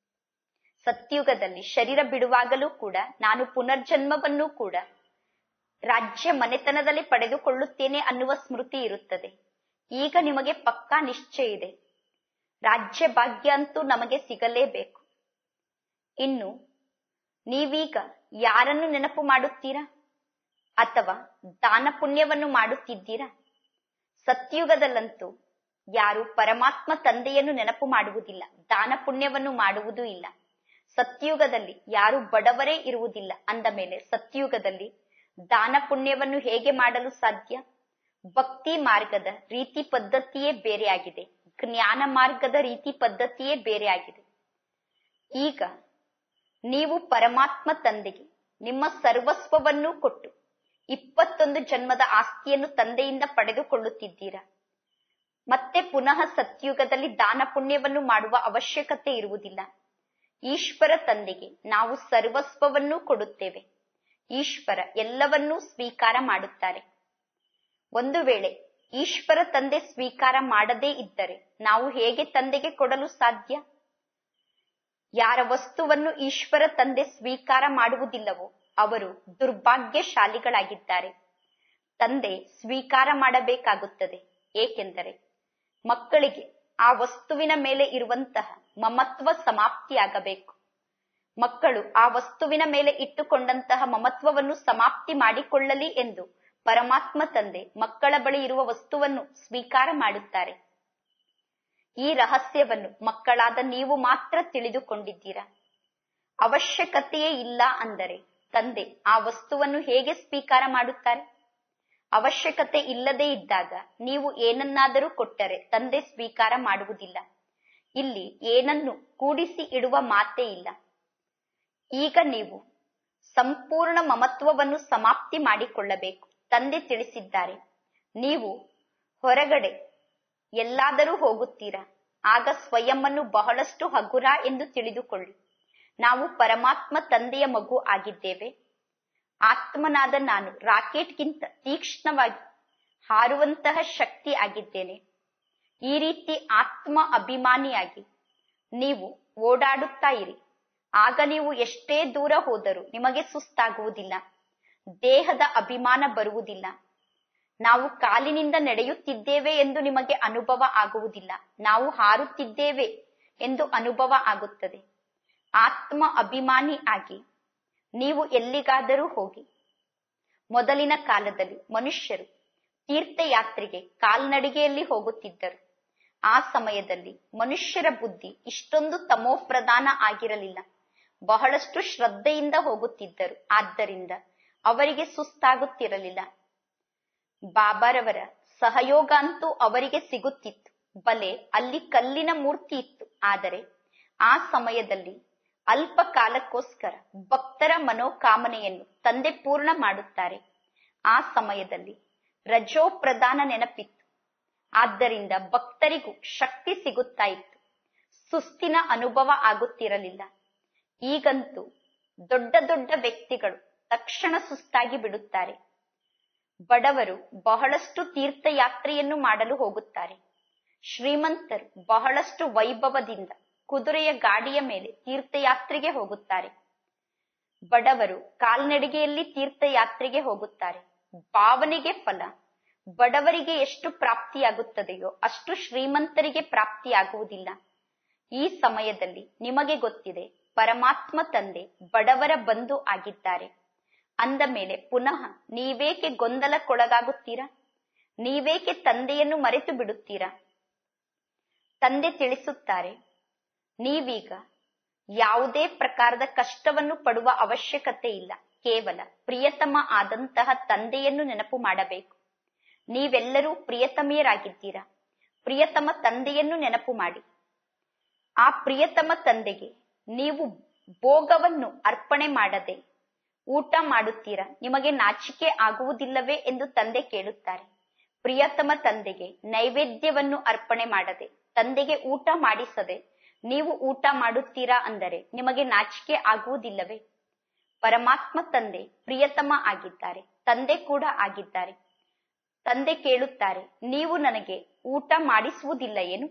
ಸತ್ಯುಗದಲ್ಲಿ ಶರೀರ ಬಿಡುವಾಗಲೂ ಕೂಡ ನಾನು ಪುನರ್ಜನ್ಮವನ್ನೂ ಕೂಡ ರಾಜ್ಯ ಮನೆತನದಲ್ಲಿ ಪಡೆದುಕೊಳ್ಳುತ್ತೇನೆ ಅನ್ನುವ ಸ್ಮೃತಿ ಇರುತ್ತದೆ ಈಗ ನಿಮಗೆ ಪಕ್ಕಾ ನಿಶ್ಚಯ ಇದೆ ರಾಜ್ಯ ಭಾಗ್ಯ ಅಂತೂ ನಮಗೆ ಸಿಗಲೇಬೇಕು ಇನ್ನು ನೀವೀಗ ಯಾರನ್ನು ನೆನಪು ಮಾಡುತ್ತೀರಾ ಅಥವಾ ದಾನ ಪುಣ್ಯವನ್ನು ಮಾಡುತ್ತಿದ್ದೀರಾ ಸತ್ಯುಗದಲ್ಲಂತೂ ಯಾರು ಪರಮಾತ್ಮ ತಂದೆಯನ್ನು ನೆನಪು ಮಾಡುವುದಿಲ್ಲ ದಾನ ಪುಣ್ಯವನ್ನು ಮಾಡುವುದೂ ಇಲ್ಲ ಸತ್ಯುಗದಲ್ಲಿ ಯಾರು ಬಡವರೇ ಇರುವುದಿಲ್ಲ ಅಂದ ಮೇಲೆ ಸತ್ಯುಗದಲ್ಲಿ ದಾನ ಪುಣ್ಯವನ್ನು ಹೇಗೆ ಮಾಡಲು ಸಾಧ್ಯ ಭಕ್ತಿ ಮಾರ್ಗದ ರೀತಿ ಪದ್ಧತಿಯೇ ಬೇರೆಯಾಗಿದೆ ಜ್ಞಾನ ಮಾರ್ಗದ ರೀತಿ ಪದ್ಧತಿಯೇ ಬೇರೆಯಾಗಿದೆ ಈಗ ನೀವು ಪರಮಾತ್ಮ ತಂದೆಗೆ ನಿಮ್ಮ ಸರ್ವಸ್ವವನ್ನೂ ಕೊಟ್ಟು ಇಪ್ಪತ್ತೊಂದು ಜನ್ಮದ ಆಸ್ತಿಯನ್ನು ತಂದೆಯಿಂದ ಪಡೆದುಕೊಳ್ಳುತ್ತಿದ್ದೀರಾ ಮತ್ತೆ ಪುನಃ ಸತ್ಯುಗದಲ್ಲಿ ದಾನ ಪುಣ್ಯವನ್ನು ಮಾಡುವ ಅವಶ್ಯಕತೆ ಇರುವುದಿಲ್ಲ ಈಶ್ವರ ತಂದೆಗೆ ನಾವು ಸರ್ವಸ್ವವನ್ನೂ ಕೊಡುತ್ತೇವೆ ಈಶ್ವರ ಎಲ್ಲವನ್ನೂ ಸ್ವೀಕಾರ ಮಾಡುತ್ತಾರೆ ಒಂದು ವೇಳೆ ಈಶ್ವರ ತಂದೆ ಸ್ವೀಕಾರ ಮಾಡದೇ ಇದ್ದರೆ ನಾವು ಹೇಗೆ ತಂದೆಗೆ ಕೊಡಲು ಸಾಧ್ಯ ಯಾರ ವಸ್ತುವನ್ನು ಈಶ್ವರ ತಂದೆ ಸ್ವೀಕಾರ ಮಾಡುವುದಿಲ್ಲವೋ ಅವರು ದುರ್ಭಾಗ್ಯಶಾಲಿಗಳಾಗಿದ್ದಾರೆ ತಂದೆ ಸ್ವೀಕಾರ ಮಾಡಬೇಕಾಗುತ್ತದೆ ಏಕೆಂದರೆ ಮಕ್ಕಳಿಗೆ ಆ ವಸ್ತುವಿನ ಮೇಲೆ ಇರುವಂತಹ ಮಮತ್ವ ಸಮಾಪ್ತಿಯಾಗಬೇಕು ಮಕ್ಕಳು ಆ ವಸ್ತುವಿನ ಮೇಲೆ ಇಟ್ಟುಕೊಂಡಂತಹ ಮಮತ್ವವನ್ನು ಸಮಾಪ್ತಿ ಮಾಡಿಕೊಳ್ಳಲಿ ಎಂದು ಪರಮಾತ್ಮ ತಂದೆ ಮಕ್ಕಳ ಬಳಿ ಇರುವ ವಸ್ತುವನ್ನು ಸ್ವೀಕಾರ ಮಾಡುತ್ತಾರೆ ಈ ರಹಸ್ಯವನ್ನು ಮಕ್ಕಳಾದ ನೀವು ಮಾತ್ರ ತಿಳಿದುಕೊಂಡಿದ್ದೀರಾ ಅವಶ್ಯಕತೆಯೇ ಇಲ್ಲ ಅಂದರೆ ತಂದೆ ಆ ವಸ್ತುವನ್ನು ಹೇಗೆ ಸ್ವೀಕಾರ ಮಾಡುತ್ತಾರೆ ಅವಶ್ಯಕತೆ ಇಲ್ಲದೇ ಇದ್ದಾಗ ನೀವು ಏನನ್ನಾದರೂ ಕೊಟ್ಟರೆ ತಂದೆ ಸ್ವೀಕಾರ ಮಾಡುವುದಿಲ್ಲ ಇಲ್ಲಿ ಏನನ್ನು ಕೂಡಿಸಿ ಇಡುವ ಮಾತೇ ಇಲ್ಲ ಈಗ ನೀವು ಸಂಪೂರ್ಣ ಮಮತ್ವವನ್ನು ಸಮಾಪ್ತಿ ಮಾಡಿಕೊಳ್ಳಬೇಕು ತಂದೆ ತಿಳಿಸಿದ್ದಾರೆ ನೀವು ಹೊರಗಡೆ ಎಲ್ಲಾದರೂ ಹೋಗುತ್ತೀರಾ ಆಗ ಸ್ವಯಂವನ್ನು ಬಹಳಷ್ಟು ಹಗುರ ಎಂದು ತಿಳಿದುಕೊಳ್ಳಿ ನಾವು ಪರಮಾತ್ಮ ತಂದೆಯ ಮಗು ಆಗಿದ್ದೇವೆ ಆತ್ಮನಾದ ನಾನು ರಾಕೆಟ್ಗಿಂತ ತೀಕ್ಷ್ಣವಾಗಿ ಹಾರುವಂತಹ ಶಕ್ತಿ ಆಗಿದ್ದೇನೆ ಈ ರೀತಿ ಆತ್ಮ ಅಭಿಮಾನಿಯಾಗಿ ನೀವು ಓಡಾಡುತ್ತಾ ಇರಿ ಆಗ ನೀವು ಎಷ್ಟೇ ದೂರ ಹೋದರೂ ನಿಮಗೆ ಸುಸ್ತಾಗುವುದಿಲ್ಲ ದೇಹದ ಅಭಿಮಾನ ಬರುವುದಿಲ್ಲ ನಾವು ಕಾಲಿನಿಂದ ನಡೆಯುತ್ತಿದ್ದೇವೆ ಎಂದು ನಿಮಗೆ ಅನುಭವ ಆಗುವುದಿಲ್ಲ ನಾವು ಹಾರುತ್ತಿದ್ದೇವೆ ಎಂದು ಅನುಭವ ಆಗುತ್ತದೆ ಆತ್ಮ ಅಭಿಮಾನಿ ಆಗಿ ನೀವು ಎಲ್ಲಿಗಾದರೂ ಹೋಗಿ ಮೊದಲಿನ ಕಾಲದಲ್ಲಿ ಮನುಷ್ಯರು ತೀರ್ಥಯಾತ್ರೆಗೆ ಕಾಲ್ನಡಿಗೆಯಲ್ಲಿ ಹೋಗುತ್ತಿದ್ದರು ಆ ಸಮಯದಲ್ಲಿ ಮನುಷ್ಯರ ಬುದ್ಧಿ ಇಷ್ಟೊಂದು ತಮೋಪ್ರಧಾನ ಆಗಿರಲಿಲ್ಲ ಬಹಳಷ್ಟು ಶ್ರದ್ಧೆಯಿಂದ ಹೋಗುತ್ತಿದ್ದರು ಆದ್ದರಿಂದ ಅವರಿಗೆ ಸುಸ್ತಾಗುತ್ತಿರಲಿಲ್ಲ ಬಾಬಾರವರ ಸಹಯೋಗ ಅಂತೂ ಅವರಿಗೆ ಸಿಗುತ್ತಿತ್ತು ಬಲೆ ಅಲ್ಲಿ ಕಲ್ಲಿನ ಮೂರ್ತಿ ಇತ್ತು ಆದರೆ ಆ ಸಮಯದಲ್ಲಿ ಅಲ್ಪ ಕಾಲಕ್ಕೋಸ್ಕರ ಭಕ್ತರ ಮನೋಕಾಮನೆಯನ್ನು ತಂದೆ ಪೂರ್ಣ ಮಾಡುತ್ತಾರೆ ಆ ಸಮಯದಲ್ಲಿ ರಜೋ ಪ್ರಧಾನ ನೆನಪಿತ್ತು ಆದ್ದರಿಂದ ಭಕ್ತರಿಗೂ ಶಕ್ತಿ ಸಿಗುತ್ತಾ ಇತ್ತು ಸುಸ್ತಿನ ಅನುಭವ ಆಗುತ್ತಿರಲಿಲ್ಲ ಈಗಂತೂ ದೊಡ್ಡ ದೊಡ್ಡ ವ್ಯಕ್ತಿಗಳು ತಕ್ಷಣ ಸುಸ್ತಾಗಿ ಬಿಡುತ್ತಾರೆ ಬಡವರು ಬಹಳಷ್ಟು ತೀರ್ಥಯಾತ್ರೆಯನ್ನು ಮಾಡಲು ಹೋಗುತ್ತಾರೆ ಶ್ರೀಮಂತರು ಬಹಳಷ್ಟು ವೈಭವದಿಂದ ಕುದುರೆಯ ಗಾಡಿಯ ಮೇಲೆ ತೀರ್ಥಯಾತ್ರೆಗೆ ಹೋಗುತ್ತಾರೆ ಬಡವರು ಕಾಲ್ನಡಿಗೆಯಲ್ಲಿ ತೀರ್ಥಯಾತ್ರೆಗೆ ಹೋಗುತ್ತಾರೆ ಭಾವನೆಗೆ ಫಲ ಬಡವರಿಗೆ ಎಷ್ಟು ಪ್ರಾಪ್ತಿಯಾಗುತ್ತದೆಯೋ ಅಷ್ಟು ಶ್ರೀಮಂತರಿಗೆ ಪ್ರಾಪ್ತಿಯಾಗುವುದಿಲ್ಲ ಈ ಸಮಯದಲ್ಲಿ ನಿಮಗೆ ಗೊತ್ತಿದೆ ಪರಮಾತ್ಮ ತಂದೆ ಬಡವರ ಬಂಧು ಆಗಿದ್ದಾರೆ ಅಂದ ಮೇಲೆ ಪುನಃ ನೀವೇಕೆ ಗೊಂದಲಕ್ಕೊಳಗಾಗುತ್ತೀರಾ ನೀವೇಕೆ ತಂದೆಯನ್ನು ಮರೆತು ಬಿಡುತ್ತೀರಾ ತಂದೆ ತಿಳಿಸುತ್ತಾರೆ ನೀವೀಗ ಯಾವುದೇ ಪ್ರಕಾರದ ಕಷ್ಟವನ್ನು ಪಡುವ ಅವಶ್ಯಕತೆ ಇಲ್ಲ ಕೇವಲ ಪ್ರಿಯತಮ ಆದಂತಹ ತಂದೆಯನ್ನು ನೆನಪು ಮಾಡಬೇಕು ನೀವೆಲ್ಲರೂ ಪ್ರಿಯತಮಿಯರಾಗಿದ್ದೀರಾ ಪ್ರಿಯತಮ ತಂದೆಯನ್ನು ನೆನಪು ಮಾಡಿ ಆ ಪ್ರಿಯತಮ ತಂದೆಗೆ ನೀವು ಭೋಗವನ್ನು ಅರ್ಪಣೆ ಮಾಡದೆ ಊಟ ಮಾಡುತ್ತೀರಾ ನಿಮಗೆ ನಾಚಿಕೆ ಆಗುವುದಿಲ್ಲವೇ ಎಂದು ತಂದೆ ಕೇಳುತ್ತಾರೆ ಪ್ರಿಯತಮ ತಂದೆಗೆ ನೈವೇದ್ಯವನ್ನು ಅರ್ಪಣೆ ಮಾಡದೆ ತಂದೆಗೆ ಊಟ ಮಾಡಿಸದೆ ನೀವು ಊಟ ಮಾಡುತ್ತೀರಾ ಅಂದರೆ ನಿಮಗೆ ನಾಚಿಕೆ ಆಗುವುದಿಲ್ಲವೇ ಪರಮಾತ್ಮ ತಂದೆ ಪ್ರಿಯತಮ ಆಗಿದ್ದಾರೆ ತಂದೆ ಕೂಡ ಆಗಿದ್ದಾರೆ ತಂದೆ ಕೇಳುತ್ತಾರೆ ನೀವು ನನಗೆ ಊಟ ಮಾಡಿಸುವುದಿಲ್ಲ ಏನು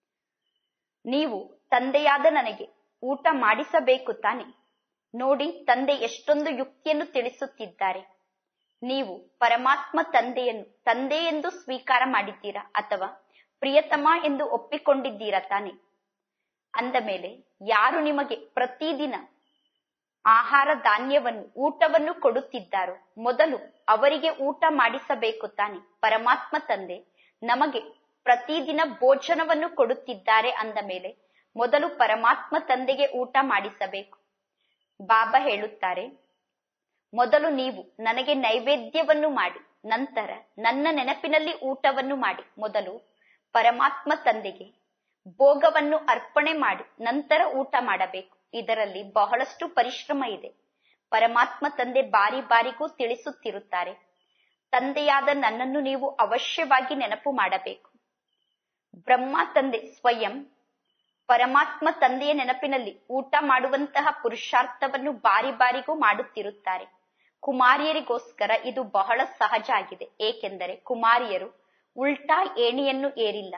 ನೀವು ತಂದೆಯಾದ ನನಗೆ ಊಟ ಮಾಡಿಸಬೇಕು ತಾನೆ ನೋಡಿ ತಂದೆ ಎಷ್ಟೊಂದು ಯುಕ್ತಿಯನ್ನು ತಿಳಿಸುತ್ತಿದ್ದಾರೆ ನೀವು ಪರಮಾತ್ಮ ತಂದೆಯನ್ನು ತಂದೆ ಎಂದು ಸ್ವೀಕಾರ ಮಾಡಿದ್ದೀರಾ ಅಥವಾ ಪ್ರಿಯತಮ ಎಂದು ಒಪ್ಪಿಕೊಂಡಿದ್ದೀರಾ ತಾನೆ ಅಂದ ಮೇಲೆ ಯಾರು ನಿಮಗೆ ಪ್ರತಿದಿನ ಆಹಾರ ಧಾನ್ಯವನ್ನು ಊಟವನ್ನು ಕೊಡುತ್ತಿದ್ದಾರೋ ಮೊದಲು ಅವರಿಗೆ ಊಟ ಮಾಡಿಸಬೇಕು ತಾನೆ ಪರಮಾತ್ಮ ತಂದೆ ನಮಗೆ ಪ್ರತಿದಿನ ಭೋಜನವನ್ನು ಕೊಡುತ್ತಿದ್ದಾರೆ ಅಂದ ಮೇಲೆ ಮೊದಲು ಪರಮಾತ್ಮ ತಂದೆಗೆ ಊಟ ಮಾಡಿಸಬೇಕು ಬಾಬಾ ಹೇಳುತ್ತಾರೆ ಮೊದಲು ನೀವು ನನಗೆ ನೈವೇದ್ಯವನ್ನು ಮಾಡಿ ನಂತರ ನನ್ನ ನೆನಪಿನಲ್ಲಿ ಊಟವನ್ನು ಮಾಡಿ ಮೊದಲು ಪರಮಾತ್ಮ ತಂದೆಗೆ ಭೋಗವನ್ನು ಅರ್ಪಣೆ ಮಾಡಿ ನಂತರ ಊಟ ಮಾಡಬೇಕು ಇದರಲ್ಲಿ ಬಹಳಷ್ಟು ಪರಿಶ್ರಮ ಇದೆ ಪರಮಾತ್ಮ ತಂದೆ ಬಾರಿ ಬಾರಿಗೂ ತಿಳಿಸುತ್ತಿರುತ್ತಾರೆ ತಂದೆಯಾದ ನನ್ನನ್ನು ನೀವು ಅವಶ್ಯವಾಗಿ ನೆನಪು ಮಾಡಬೇಕು ಬ್ರಹ್ಮ ತಂದೆ ಸ್ವಯಂ ಪರಮಾತ್ಮ ತಂದೆಯ ನೆನಪಿನಲ್ಲಿ ಊಟ ಮಾಡುವಂತಹ ಪುರುಷಾರ್ಥವನ್ನು ಬಾರಿ ಬಾರಿಗೂ ಮಾಡುತ್ತಿರುತ್ತಾರೆ ಕುಮಾರಿಯರಿಗೋಸ್ಕರ ಇದು ಬಹಳ ಸಹಜ ಆಗಿದೆ ಏಕೆಂದರೆ ಕುಮಾರಿಯರು ಉಲ್ಟಾ ಏಣಿಯನ್ನು ಏರಿಲ್ಲ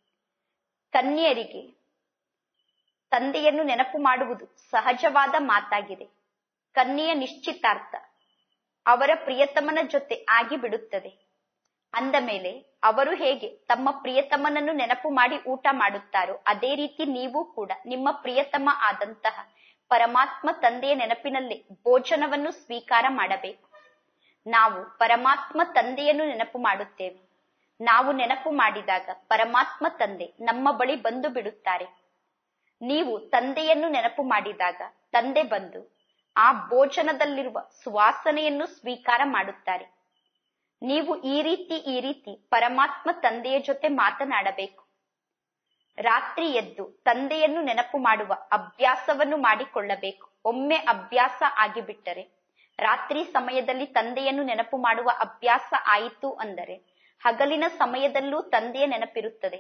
ಕನ್ಯರಿಗೆ ತಂದೆಯನ್ನು ನೆನಪು ಮಾಡುವುದು ಸಹಜವಾದ ಮಾತಾಗಿದೆ ಕನ್ಯೆಯ ನಿಶ್ಚಿತಾರ್ಥ ಅವರ ಪ್ರಿಯತಮನ ಜೊತೆ ಆಗಿ ಬಿಡುತ್ತದೆ ಅಂದ ಮೇಲೆ ಅವರು ಹೇಗೆ ತಮ್ಮ ಪ್ರಿಯತಮನನ್ನು ನೆನಪು ಮಾಡಿ ಊಟ ಮಾಡುತ್ತಾರೋ ಅದೇ ರೀತಿ ನೀವು ಕೂಡ ನಿಮ್ಮ ಪ್ರಿಯತಮ ಆದಂತಹ ಪರಮಾತ್ಮ ತಂದೆಯ ನೆನಪಿನಲ್ಲೇ ಭೋಜನವನ್ನು ಸ್ವೀಕಾರ ಮಾಡಬೇಕು ನಾವು ಪರಮಾತ್ಮ ತಂದೆಯನ್ನು ನೆನಪು ಮಾಡುತ್ತೇವೆ ನಾವು ನೆನಪು ಮಾಡಿದಾಗ ಪರಮಾತ್ಮ ತಂದೆ ನಮ್ಮ ಬಳಿ ಬಂದು ಬಿಡುತ್ತಾರೆ ನೀವು ತಂದೆಯನ್ನು ನೆನಪು ಮಾಡಿದಾಗ ತಂದೆ ಬಂದು ಆ ಭೋಜನದಲ್ಲಿರುವ ಸುವಾಸನೆಯನ್ನು ಸ್ವೀಕಾರ ಮಾಡುತ್ತಾರೆ ನೀವು ಈ ರೀತಿ ಈ ರೀತಿ ಪರಮಾತ್ಮ ತಂದೆಯ ಜೊತೆ ಮಾತನಾಡಬೇಕು ರಾತ್ರಿ ಎದ್ದು ತಂದೆಯನ್ನು ನೆನಪು ಮಾಡುವ ಅಭ್ಯಾಸವನ್ನು ಮಾಡಿಕೊಳ್ಳಬೇಕು ಒಮ್ಮೆ ಅಭ್ಯಾಸ ಆಗಿಬಿಟ್ಟರೆ ರಾತ್ರಿ ಸಮಯದಲ್ಲಿ ತಂದೆಯನ್ನು ನೆನಪು ಮಾಡುವ ಅಭ್ಯಾಸ ಆಯಿತು ಅಂದರೆ ಹಗಲಿನ ಸಮಯದಲ್ಲೂ ತಂದೆಯ ನೆನಪಿರುತ್ತದೆ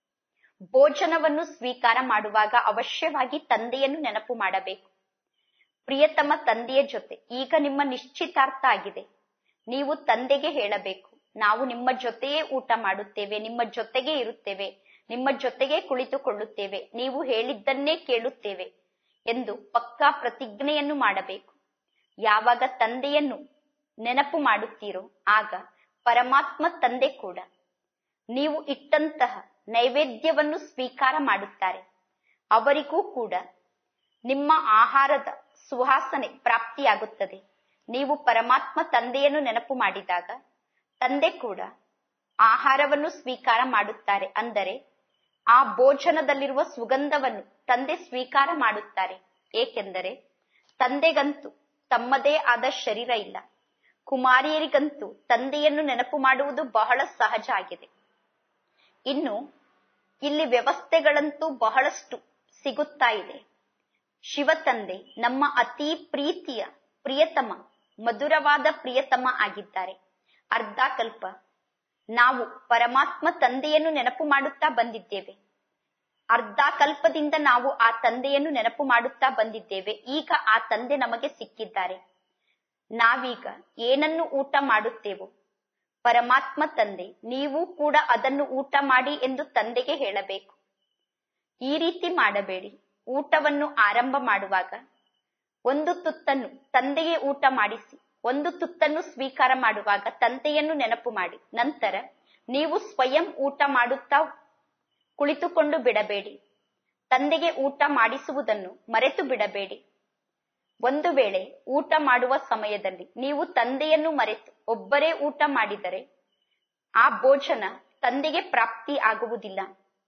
ಭೋಜನವನ್ನು ಸ್ವೀಕಾರ ಮಾಡುವಾಗ ಅವಶ್ಯವಾಗಿ ತಂದೆಯನ್ನು ನೆನಪು ಮಾಡಬೇಕು ಪ್ರಿಯತಮ ತಂದೆಯ ಜೊತೆ ಈಗ ನಿಮ್ಮ ನಿಶ್ಚಿತಾರ್ಥ ಆಗಿದೆ ನೀವು ತಂದೆಗೆ ಹೇಳಬೇಕು ನಾವು ನಿಮ್ಮ ಜೊತೆಯೇ ಊಟ ಮಾಡುತ್ತೇವೆ ನಿಮ್ಮ ಜೊತೆಗೆ ಇರುತ್ತೇವೆ ನಿಮ್ಮ ಜೊತೆಗೆ ಕುಳಿತುಕೊಳ್ಳುತ್ತೇವೆ ನೀವು ಹೇಳಿದ್ದನ್ನೇ ಕೇಳುತ್ತೇವೆ ಎಂದು ಪಕ್ಕಾ ಪ್ರತಿಜ್ಞೆಯನ್ನು ಮಾಡಬೇಕು ಯಾವಾಗ ತಂದೆಯನ್ನು ನೆನಪು ಮಾಡುತ್ತೀರೋ ಆಗ ಪರಮಾತ್ಮ ತಂದೆ ಕೂಡ ನೀವು ಇಟ್ಟಂತಹ ನೈವೇದ್ಯವನ್ನು ಸ್ವೀಕಾರ ಮಾಡುತ್ತಾರೆ ಅವರಿಗೂ ಕೂಡ ನಿಮ್ಮ ಆಹಾರದ ಸುವಾಸನೆ ಪ್ರಾಪ್ತಿಯಾಗುತ್ತದೆ ನೀವು ಪರಮಾತ್ಮ ತಂದೆಯನ್ನು ನೆನಪು ಮಾಡಿದಾಗ ತಂದೆ ಕೂಡ ಆಹಾರವನ್ನು ಸ್ವೀಕಾರ ಮಾಡುತ್ತಾರೆ ಅಂದರೆ ಆ ಭೋಜನದಲ್ಲಿರುವ ಸುಗಂಧವನ್ನು ತಂದೆ ಸ್ವೀಕಾರ ಮಾಡುತ್ತಾರೆ ಏಕೆಂದರೆ ತಂದೆಗಂತೂ ತಮ್ಮದೇ ಆದ ಶರೀರ ಇಲ್ಲ ಕುಮಾರಿಯರಿಗಂತೂ ತಂದೆಯನ್ನು ನೆನಪು ಮಾಡುವುದು ಬಹಳ ಸಹಜ ಆಗಿದೆ ಇನ್ನು ಇಲ್ಲಿ ವ್ಯವಸ್ಥೆಗಳಂತೂ ಬಹಳಷ್ಟು ಸಿಗುತ್ತಾ ಇದೆ ಶಿವ ತಂದೆ ನಮ್ಮ ಅತಿ ಪ್ರೀತಿಯ ಪ್ರಿಯತಮ ಮಧುರವಾದ ಪ್ರಿಯತಮ ಆಗಿದ್ದಾರೆ ಅರ್ಧ ಕಲ್ಪ ನಾವು ಪರಮಾತ್ಮ ತಂದೆಯನ್ನು ನೆನಪು ಮಾಡುತ್ತಾ ಬಂದಿದ್ದೇವೆ ಅರ್ಧ ಕಲ್ಪದಿಂದ ನಾವು ಆ ತಂದೆಯನ್ನು ನೆನಪು ಮಾಡುತ್ತಾ ಬಂದಿದ್ದೇವೆ ಈಗ ಆ ತಂದೆ ನಮಗೆ ಸಿಕ್ಕಿದ್ದಾರೆ ನಾವೀಗ ಏನನ್ನು ಊಟ ಮಾಡುತ್ತೇವೋ ಪರಮಾತ್ಮ ತಂದೆ ನೀವು ಕೂಡ ಅದನ್ನು ಊಟ ಮಾಡಿ ಎಂದು ತಂದೆಗೆ ಹೇಳಬೇಕು ಈ ರೀತಿ ಮಾಡಬೇಡಿ ಊಟವನ್ನು ಆರಂಭ ಮಾಡುವಾಗ ಒಂದು ತುತ್ತನ್ನು ತಂದೆಗೆ ಊಟ ಮಾಡಿಸಿ ಒಂದು ತುತ್ತನ್ನು ಸ್ವೀಕಾರ ಮಾಡುವಾಗ ತಂದೆಯನ್ನು ನೆನಪು ಮಾಡಿ ನಂತರ ನೀವು ಸ್ವಯಂ ಊಟ ಮಾಡುತ್ತಾ ಕುಳಿತುಕೊಂಡು ಬಿಡಬೇಡಿ ತಂದೆಗೆ ಊಟ ಮಾಡಿಸುವುದನ್ನು ಮರೆತು ಬಿಡಬೇಡಿ ಒಂದು ವೇಳೆ ಊಟ ಮಾಡುವ ಸಮಯದಲ್ಲಿ ನೀವು ತಂದೆಯನ್ನು ಮರೆತು ಒಬ್ಬರೇ ಊಟ ಮಾಡಿದರೆ ಆ ಭೋಜನ ತಂದೆಗೆ ಪ್ರಾಪ್ತಿ ಆಗುವುದಿಲ್ಲ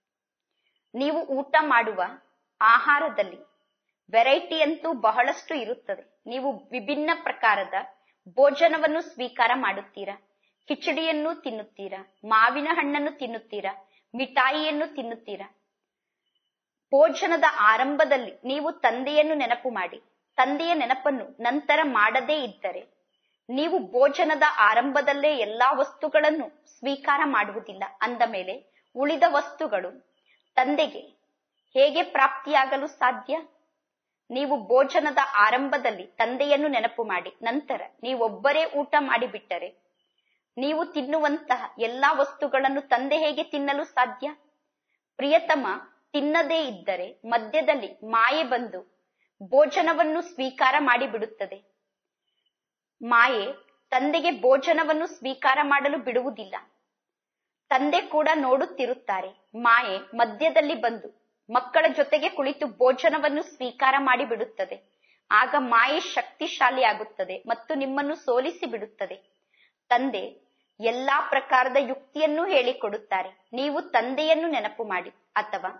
ನೀವು ಊಟ ಮಾಡುವ ಆಹಾರದಲ್ಲಿ ವೆರೈಟಿ ಅಂತೂ ಬಹಳಷ್ಟು ಇರುತ್ತದೆ ನೀವು ವಿಭಿನ್ನ ಪ್ರಕಾರದ ಭೋಜನವನ್ನು ಸ್ವೀಕಾರ ಮಾಡುತ್ತೀರಾ ಕಿಚಡಿಯನ್ನು ತಿನ್ನುತ್ತೀರಾ ಮಾವಿನ ಹಣ್ಣನ್ನು ತಿನ್ನುತ್ತೀರಾ ಮಿಠಾಯಿಯನ್ನು ತಿನ್ನುತ್ತೀರಾ ಭೋಜನದ ಆರಂಭದಲ್ಲಿ ನೀವು ತಂದೆಯನ್ನು ನೆನಪು ಮಾಡಿ ತಂದೆಯ ನೆನಪನ್ನು ನಂತರ ಮಾಡದೇ ಇದ್ದರೆ ನೀವು ಭೋಜನದ ಆರಂಭದಲ್ಲೇ ಎಲ್ಲಾ ವಸ್ತುಗಳನ್ನು ಸ್ವೀಕಾರ ಮಾಡುವುದಿಲ್ಲ ಅಂದ ಮೇಲೆ ಉಳಿದ ವಸ್ತುಗಳು ತಂದೆಗೆ ಹೇಗೆ ಪ್ರಾಪ್ತಿಯಾಗಲು ಸಾಧ್ಯ ನೀವು ಭೋಜನದ ಆರಂಭದಲ್ಲಿ ತಂದೆಯನ್ನು ನೆನಪು ಮಾಡಿ ನಂತರ ನೀವೊಬ್ಬರೇ ಊಟ ಮಾಡಿಬಿಟ್ಟರೆ ನೀವು ತಿನ್ನುವಂತಹ ಎಲ್ಲಾ ವಸ್ತುಗಳನ್ನು ತಂದೆ ಹೇಗೆ ತಿನ್ನಲು ಸಾಧ್ಯ ಪ್ರಿಯತಮ ತಿನ್ನದೇ ಇದ್ದರೆ ಮಧ್ಯದಲ್ಲಿ ಮಾಯೆ ಬಂದು ಭೋಜನವನ್ನು ಸ್ವೀಕಾರ ಮಾಡಿಬಿಡುತ್ತದೆ ಮಾಯೆ ತಂದೆಗೆ ಭೋಜನವನ್ನು ಸ್ವೀಕಾರ ಮಾಡಲು ಬಿಡುವುದಿಲ್ಲ ತಂದೆ ಕೂಡ ನೋಡುತ್ತಿರುತ್ತಾರೆ ಮಾಯೆ ಮಧ್ಯದಲ್ಲಿ ಬಂದು ಮಕ್ಕಳ ಜೊತೆಗೆ ಕುಳಿತು ಭೋಜನವನ್ನು ಸ್ವೀಕಾರ ಮಾಡಿ ಬಿಡುತ್ತದೆ ಆಗ ಮಾಯೆ ಶಕ್ತಿಶಾಲಿ ಆಗುತ್ತದೆ ಮತ್ತು ನಿಮ್ಮನ್ನು ಸೋಲಿಸಿ ಬಿಡುತ್ತದೆ ತಂದೆ ಎಲ್ಲಾ ಪ್ರಕಾರದ ಯುಕ್ತಿಯನ್ನು ಹೇಳಿಕೊಡುತ್ತಾರೆ ನೀವು ತಂದೆಯನ್ನು ನೆನಪು ಮಾಡಿ ಅಥವಾ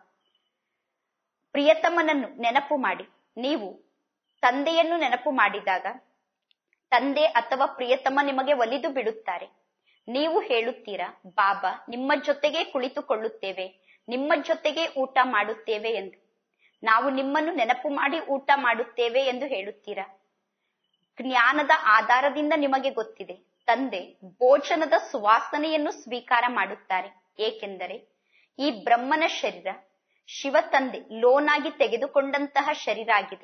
ಪ್ರಿಯತಮನನ್ನು ನೆನಪು ಮಾಡಿ ನೀವು ತಂದೆಯನ್ನು ನೆನಪು ಮಾಡಿದಾಗ ತಂದೆ ಅಥವಾ ಪ್ರಿಯತಮ ನಿಮಗೆ ಒಲಿದು ಬಿಡುತ್ತಾರೆ ನೀವು ಹೇಳುತ್ತೀರಾ ಬಾಬಾ ನಿಮ್ಮ ಜೊತೆಗೆ ಕುಳಿತುಕೊಳ್ಳುತ್ತೇವೆ ನಿಮ್ಮ ಜೊತೆಗೆ ಊಟ ಮಾಡುತ್ತೇವೆ ಎಂದು ನಾವು ನಿಮ್ಮನ್ನು ನೆನಪು ಮಾಡಿ ಊಟ ಮಾಡುತ್ತೇವೆ ಎಂದು ಹೇಳುತ್ತೀರಾ ಜ್ಞಾನದ ಆಧಾರದಿಂದ ನಿಮಗೆ ಗೊತ್ತಿದೆ ತಂದೆ ಭೋಜನದ ಸುವಾಸನೆಯನ್ನು ಸ್ವೀಕಾರ ಮಾಡುತ್ತಾರೆ ಏಕೆಂದರೆ ಈ ಬ್ರಹ್ಮನ ಶರೀರ ಶಿವತಂದೆ ಲೋನಾಗಿ ತೆಗೆದುಕೊಂಡಂತಹ ಶರೀರ ಆಗಿದೆ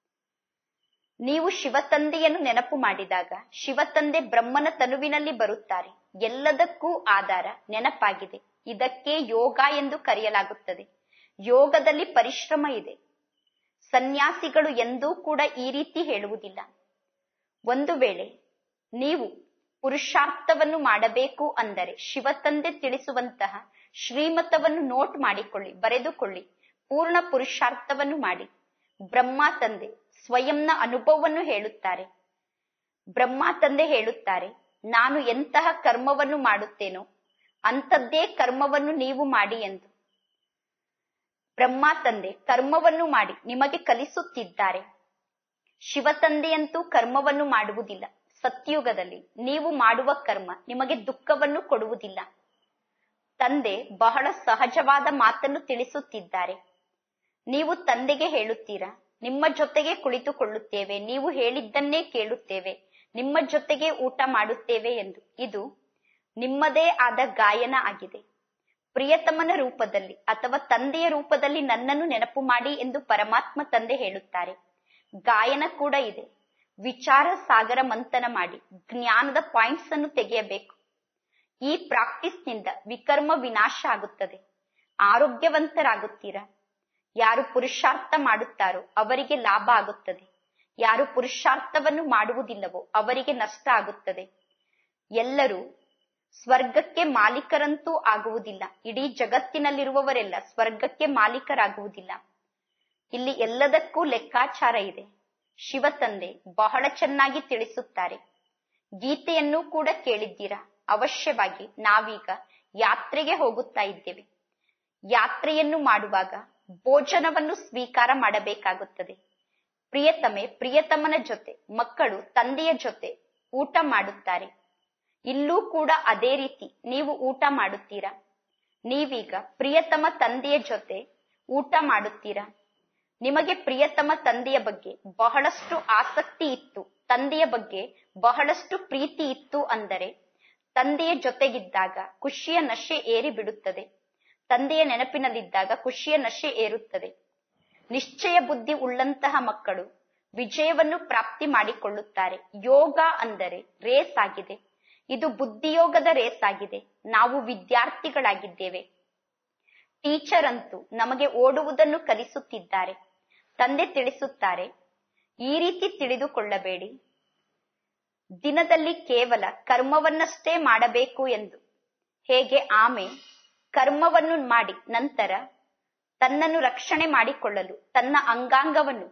ನೀವು ಶಿವತಂದೆಯನ್ನು ನೆನಪು ಮಾಡಿದಾಗ ಶಿವತಂದೆ ಬ್ರಹ್ಮನ ತನುವಿನಲ್ಲಿ ಬರುತ್ತಾರೆ ಎಲ್ಲದಕ್ಕೂ ಆಧಾರ ನೆನಪಾಗಿದೆ ಇದಕ್ಕೆ ಯೋಗ ಎಂದು ಕರೆಯಲಾಗುತ್ತದೆ ಯೋಗದಲ್ಲಿ ಪರಿಶ್ರಮ ಇದೆ ಸನ್ಯಾಸಿಗಳು ಎಂದೂ ಕೂಡ ಈ ರೀತಿ ಹೇಳುವುದಿಲ್ಲ ಒಂದು ವೇಳೆ ನೀವು ಪುರುಷಾರ್ಥವನ್ನು ಮಾಡಬೇಕು ಅಂದರೆ ಶಿವತಂದೆ ತಿಳಿಸುವಂತಹ ಶ್ರೀಮತವನ್ನು ನೋಟ್ ಮಾಡಿಕೊಳ್ಳಿ ಬರೆದುಕೊಳ್ಳಿ ಪೂರ್ಣ ಪುರುಷಾರ್ಥವನ್ನು ಮಾಡಿ ಬ್ರಹ್ಮ ತಂದೆ ಸ್ವಯಂನ ಅನುಭವವನ್ನು ಹೇಳುತ್ತಾರೆ ಬ್ರಹ್ಮ ತಂದೆ ಹೇಳುತ್ತಾರೆ ನಾನು ಎಂತಹ ಕರ್ಮವನ್ನು ಮಾಡುತ್ತೇನೋ ಅಂಥದ್ದೇ ಕರ್ಮವನ್ನು ನೀವು ಮಾಡಿ ಎಂದು ಬ್ರಹ್ಮ ತಂದೆ ಕರ್ಮವನ್ನು ಮಾಡಿ ನಿಮಗೆ ಕಲಿಸುತ್ತಿದ್ದಾರೆ ಶಿವತಂದೆಯಂತೂ ಕರ್ಮವನ್ನು ಮಾಡುವುದಿಲ್ಲ ಸತ್ಯುಗದಲ್ಲಿ ನೀವು ಮಾಡುವ ಕರ್ಮ ನಿಮಗೆ ದುಃಖವನ್ನು ಕೊಡುವುದಿಲ್ಲ ತಂದೆ ಬಹಳ ಸಹಜವಾದ ಮಾತನ್ನು ತಿಳಿಸುತ್ತಿದ್ದಾರೆ ನೀವು ತಂದೆಗೆ ಹೇಳುತ್ತೀರಾ ನಿಮ್ಮ ಜೊತೆಗೆ ಕುಳಿತುಕೊಳ್ಳುತ್ತೇವೆ ನೀವು ಹೇಳಿದ್ದನ್ನೇ ಕೇಳುತ್ತೇವೆ ನಿಮ್ಮ ಜೊತೆಗೆ ಊಟ ಮಾಡುತ್ತೇವೆ ಎಂದು ಇದು ನಿಮ್ಮದೇ ಆದ ಗಾಯನ ಆಗಿದೆ ಪ್ರಿಯತಮನ ರೂಪದಲ್ಲಿ ಅಥವಾ ತಂದೆಯ ರೂಪದಲ್ಲಿ ನನ್ನನ್ನು ನೆನಪು ಮಾಡಿ ಎಂದು ಪರಮಾತ್ಮ ತಂದೆ ಹೇಳುತ್ತಾರೆ ಗಾಯನ ಕೂಡ ಇದೆ ವಿಚಾರ ಸಾಗರ ಮಂಥನ ಮಾಡಿ ಜ್ಞಾನದ ಪಾಯಿಂಟ್ಸ್ ಅನ್ನು ತೆಗೆಯಬೇಕು ಈ ಪ್ರಾಕ್ಟೀಸ್ನಿಂದ ವಿಕರ್ಮ ವಿನಾಶ ಆಗುತ್ತದೆ ಆರೋಗ್ಯವಂತರಾಗುತ್ತೀರಾ ಯಾರು ಪುರುಷಾರ್ಥ ಮಾಡುತ್ತಾರೋ ಅವರಿಗೆ ಲಾಭ ಆಗುತ್ತದೆ ಯಾರು ಪುರುಷಾರ್ಥವನ್ನು ಮಾಡುವುದಿಲ್ಲವೋ ಅವರಿಗೆ ನಷ್ಟ ಆಗುತ್ತದೆ ಎಲ್ಲರೂ ಸ್ವರ್ಗಕ್ಕೆ ಮಾಲೀಕರಂತೂ ಆಗುವುದಿಲ್ಲ ಇಡೀ ಜಗತ್ತಿನಲ್ಲಿರುವವರೆಲ್ಲ ಸ್ವರ್ಗಕ್ಕೆ ಮಾಲೀಕರಾಗುವುದಿಲ್ಲ ಇಲ್ಲಿ ಎಲ್ಲದಕ್ಕೂ ಲೆಕ್ಕಾಚಾರ ಇದೆ ಶಿವತಂದೆ ಬಹಳ ಚೆನ್ನಾಗಿ ತಿಳಿಸುತ್ತಾರೆ ಗೀತೆಯನ್ನು ಕೂಡ ಕೇಳಿದ್ದೀರಾ ಅವಶ್ಯವಾಗಿ ನಾವೀಗ ಯಾತ್ರೆಗೆ ಹೋಗುತ್ತಾ ಇದ್ದೇವೆ ಯಾತ್ರೆಯನ್ನು ಮಾಡುವಾಗ ಭೋಜನವನ್ನು ಸ್ವೀಕಾರ ಮಾಡಬೇಕಾಗುತ್ತದೆ ಪ್ರಿಯತಮೆ ಪ್ರಿಯತಮನ ಜೊತೆ ಮಕ್ಕಳು ತಂದೆಯ ಜೊತೆ ಊಟ ಮಾಡುತ್ತಾರೆ ಇಲ್ಲೂ ಕೂಡ ಅದೇ ರೀತಿ ನೀವು ಊಟ ಮಾಡುತ್ತೀರಾ ನೀವೀಗ ಪ್ರಿಯತಮ ತಂದೆಯ ಜೊತೆ ಊಟ ಮಾಡುತ್ತೀರಾ ನಿಮಗೆ ಪ್ರಿಯತಮ ತಂದೆಯ ಬಗ್ಗೆ ಬಹಳಷ್ಟು ಆಸಕ್ತಿ ಇತ್ತು ತಂದೆಯ ಬಗ್ಗೆ ಬಹಳಷ್ಟು ಪ್ರೀತಿ ಇತ್ತು ಅಂದರೆ ತಂದೆಯ ಜೊತೆಗಿದ್ದಾಗ ಖುಷಿಯ ನಶೆ ಏರಿ ಬಿಡುತ್ತದೆ ತಂದೆಯ ನೆನಪಿನಲ್ಲಿದ್ದಾಗ ಖುಷಿಯ ನಶೆ ಏರುತ್ತದೆ ನಿಶ್ಚಯ ಬುದ್ಧಿ ಉಳ್ಳಂತಹ ಮಕ್ಕಳು ವಿಜಯವನ್ನು ಪ್ರಾಪ್ತಿ ಮಾಡಿಕೊಳ್ಳುತ್ತಾರೆ ಯೋಗ ಅಂದರೆ ರೇಸ್ ಆಗಿದೆ ಇದು ಬುದ್ಧಿಯೋಗದ ರೇಸ್ ಆಗಿದೆ ನಾವು ವಿದ್ಯಾರ್ಥಿಗಳಾಗಿದ್ದೇವೆ ಟೀಚರ್ ಅಂತೂ ನಮಗೆ ಓಡುವುದನ್ನು ಕಲಿಸುತ್ತಿದ್ದಾರೆ ತಂದೆ ತಿಳಿಸುತ್ತಾರೆ ಈ ರೀತಿ ತಿಳಿದುಕೊಳ್ಳಬೇಡಿ ದಿನದಲ್ಲಿ ಕೇವಲ ಕರ್ಮವನ್ನಷ್ಟೇ ಮಾಡಬೇಕು ಎಂದು ಹೇಗೆ ಆಮೆ ಕರ್ಮವನ್ನು ಮಾಡಿ ನಂತರ ತನ್ನನ್ನು ರಕ್ಷಣೆ ಮಾಡಿಕೊಳ್ಳಲು ತನ್ನ ಅಂಗಾಂಗವನ್ನು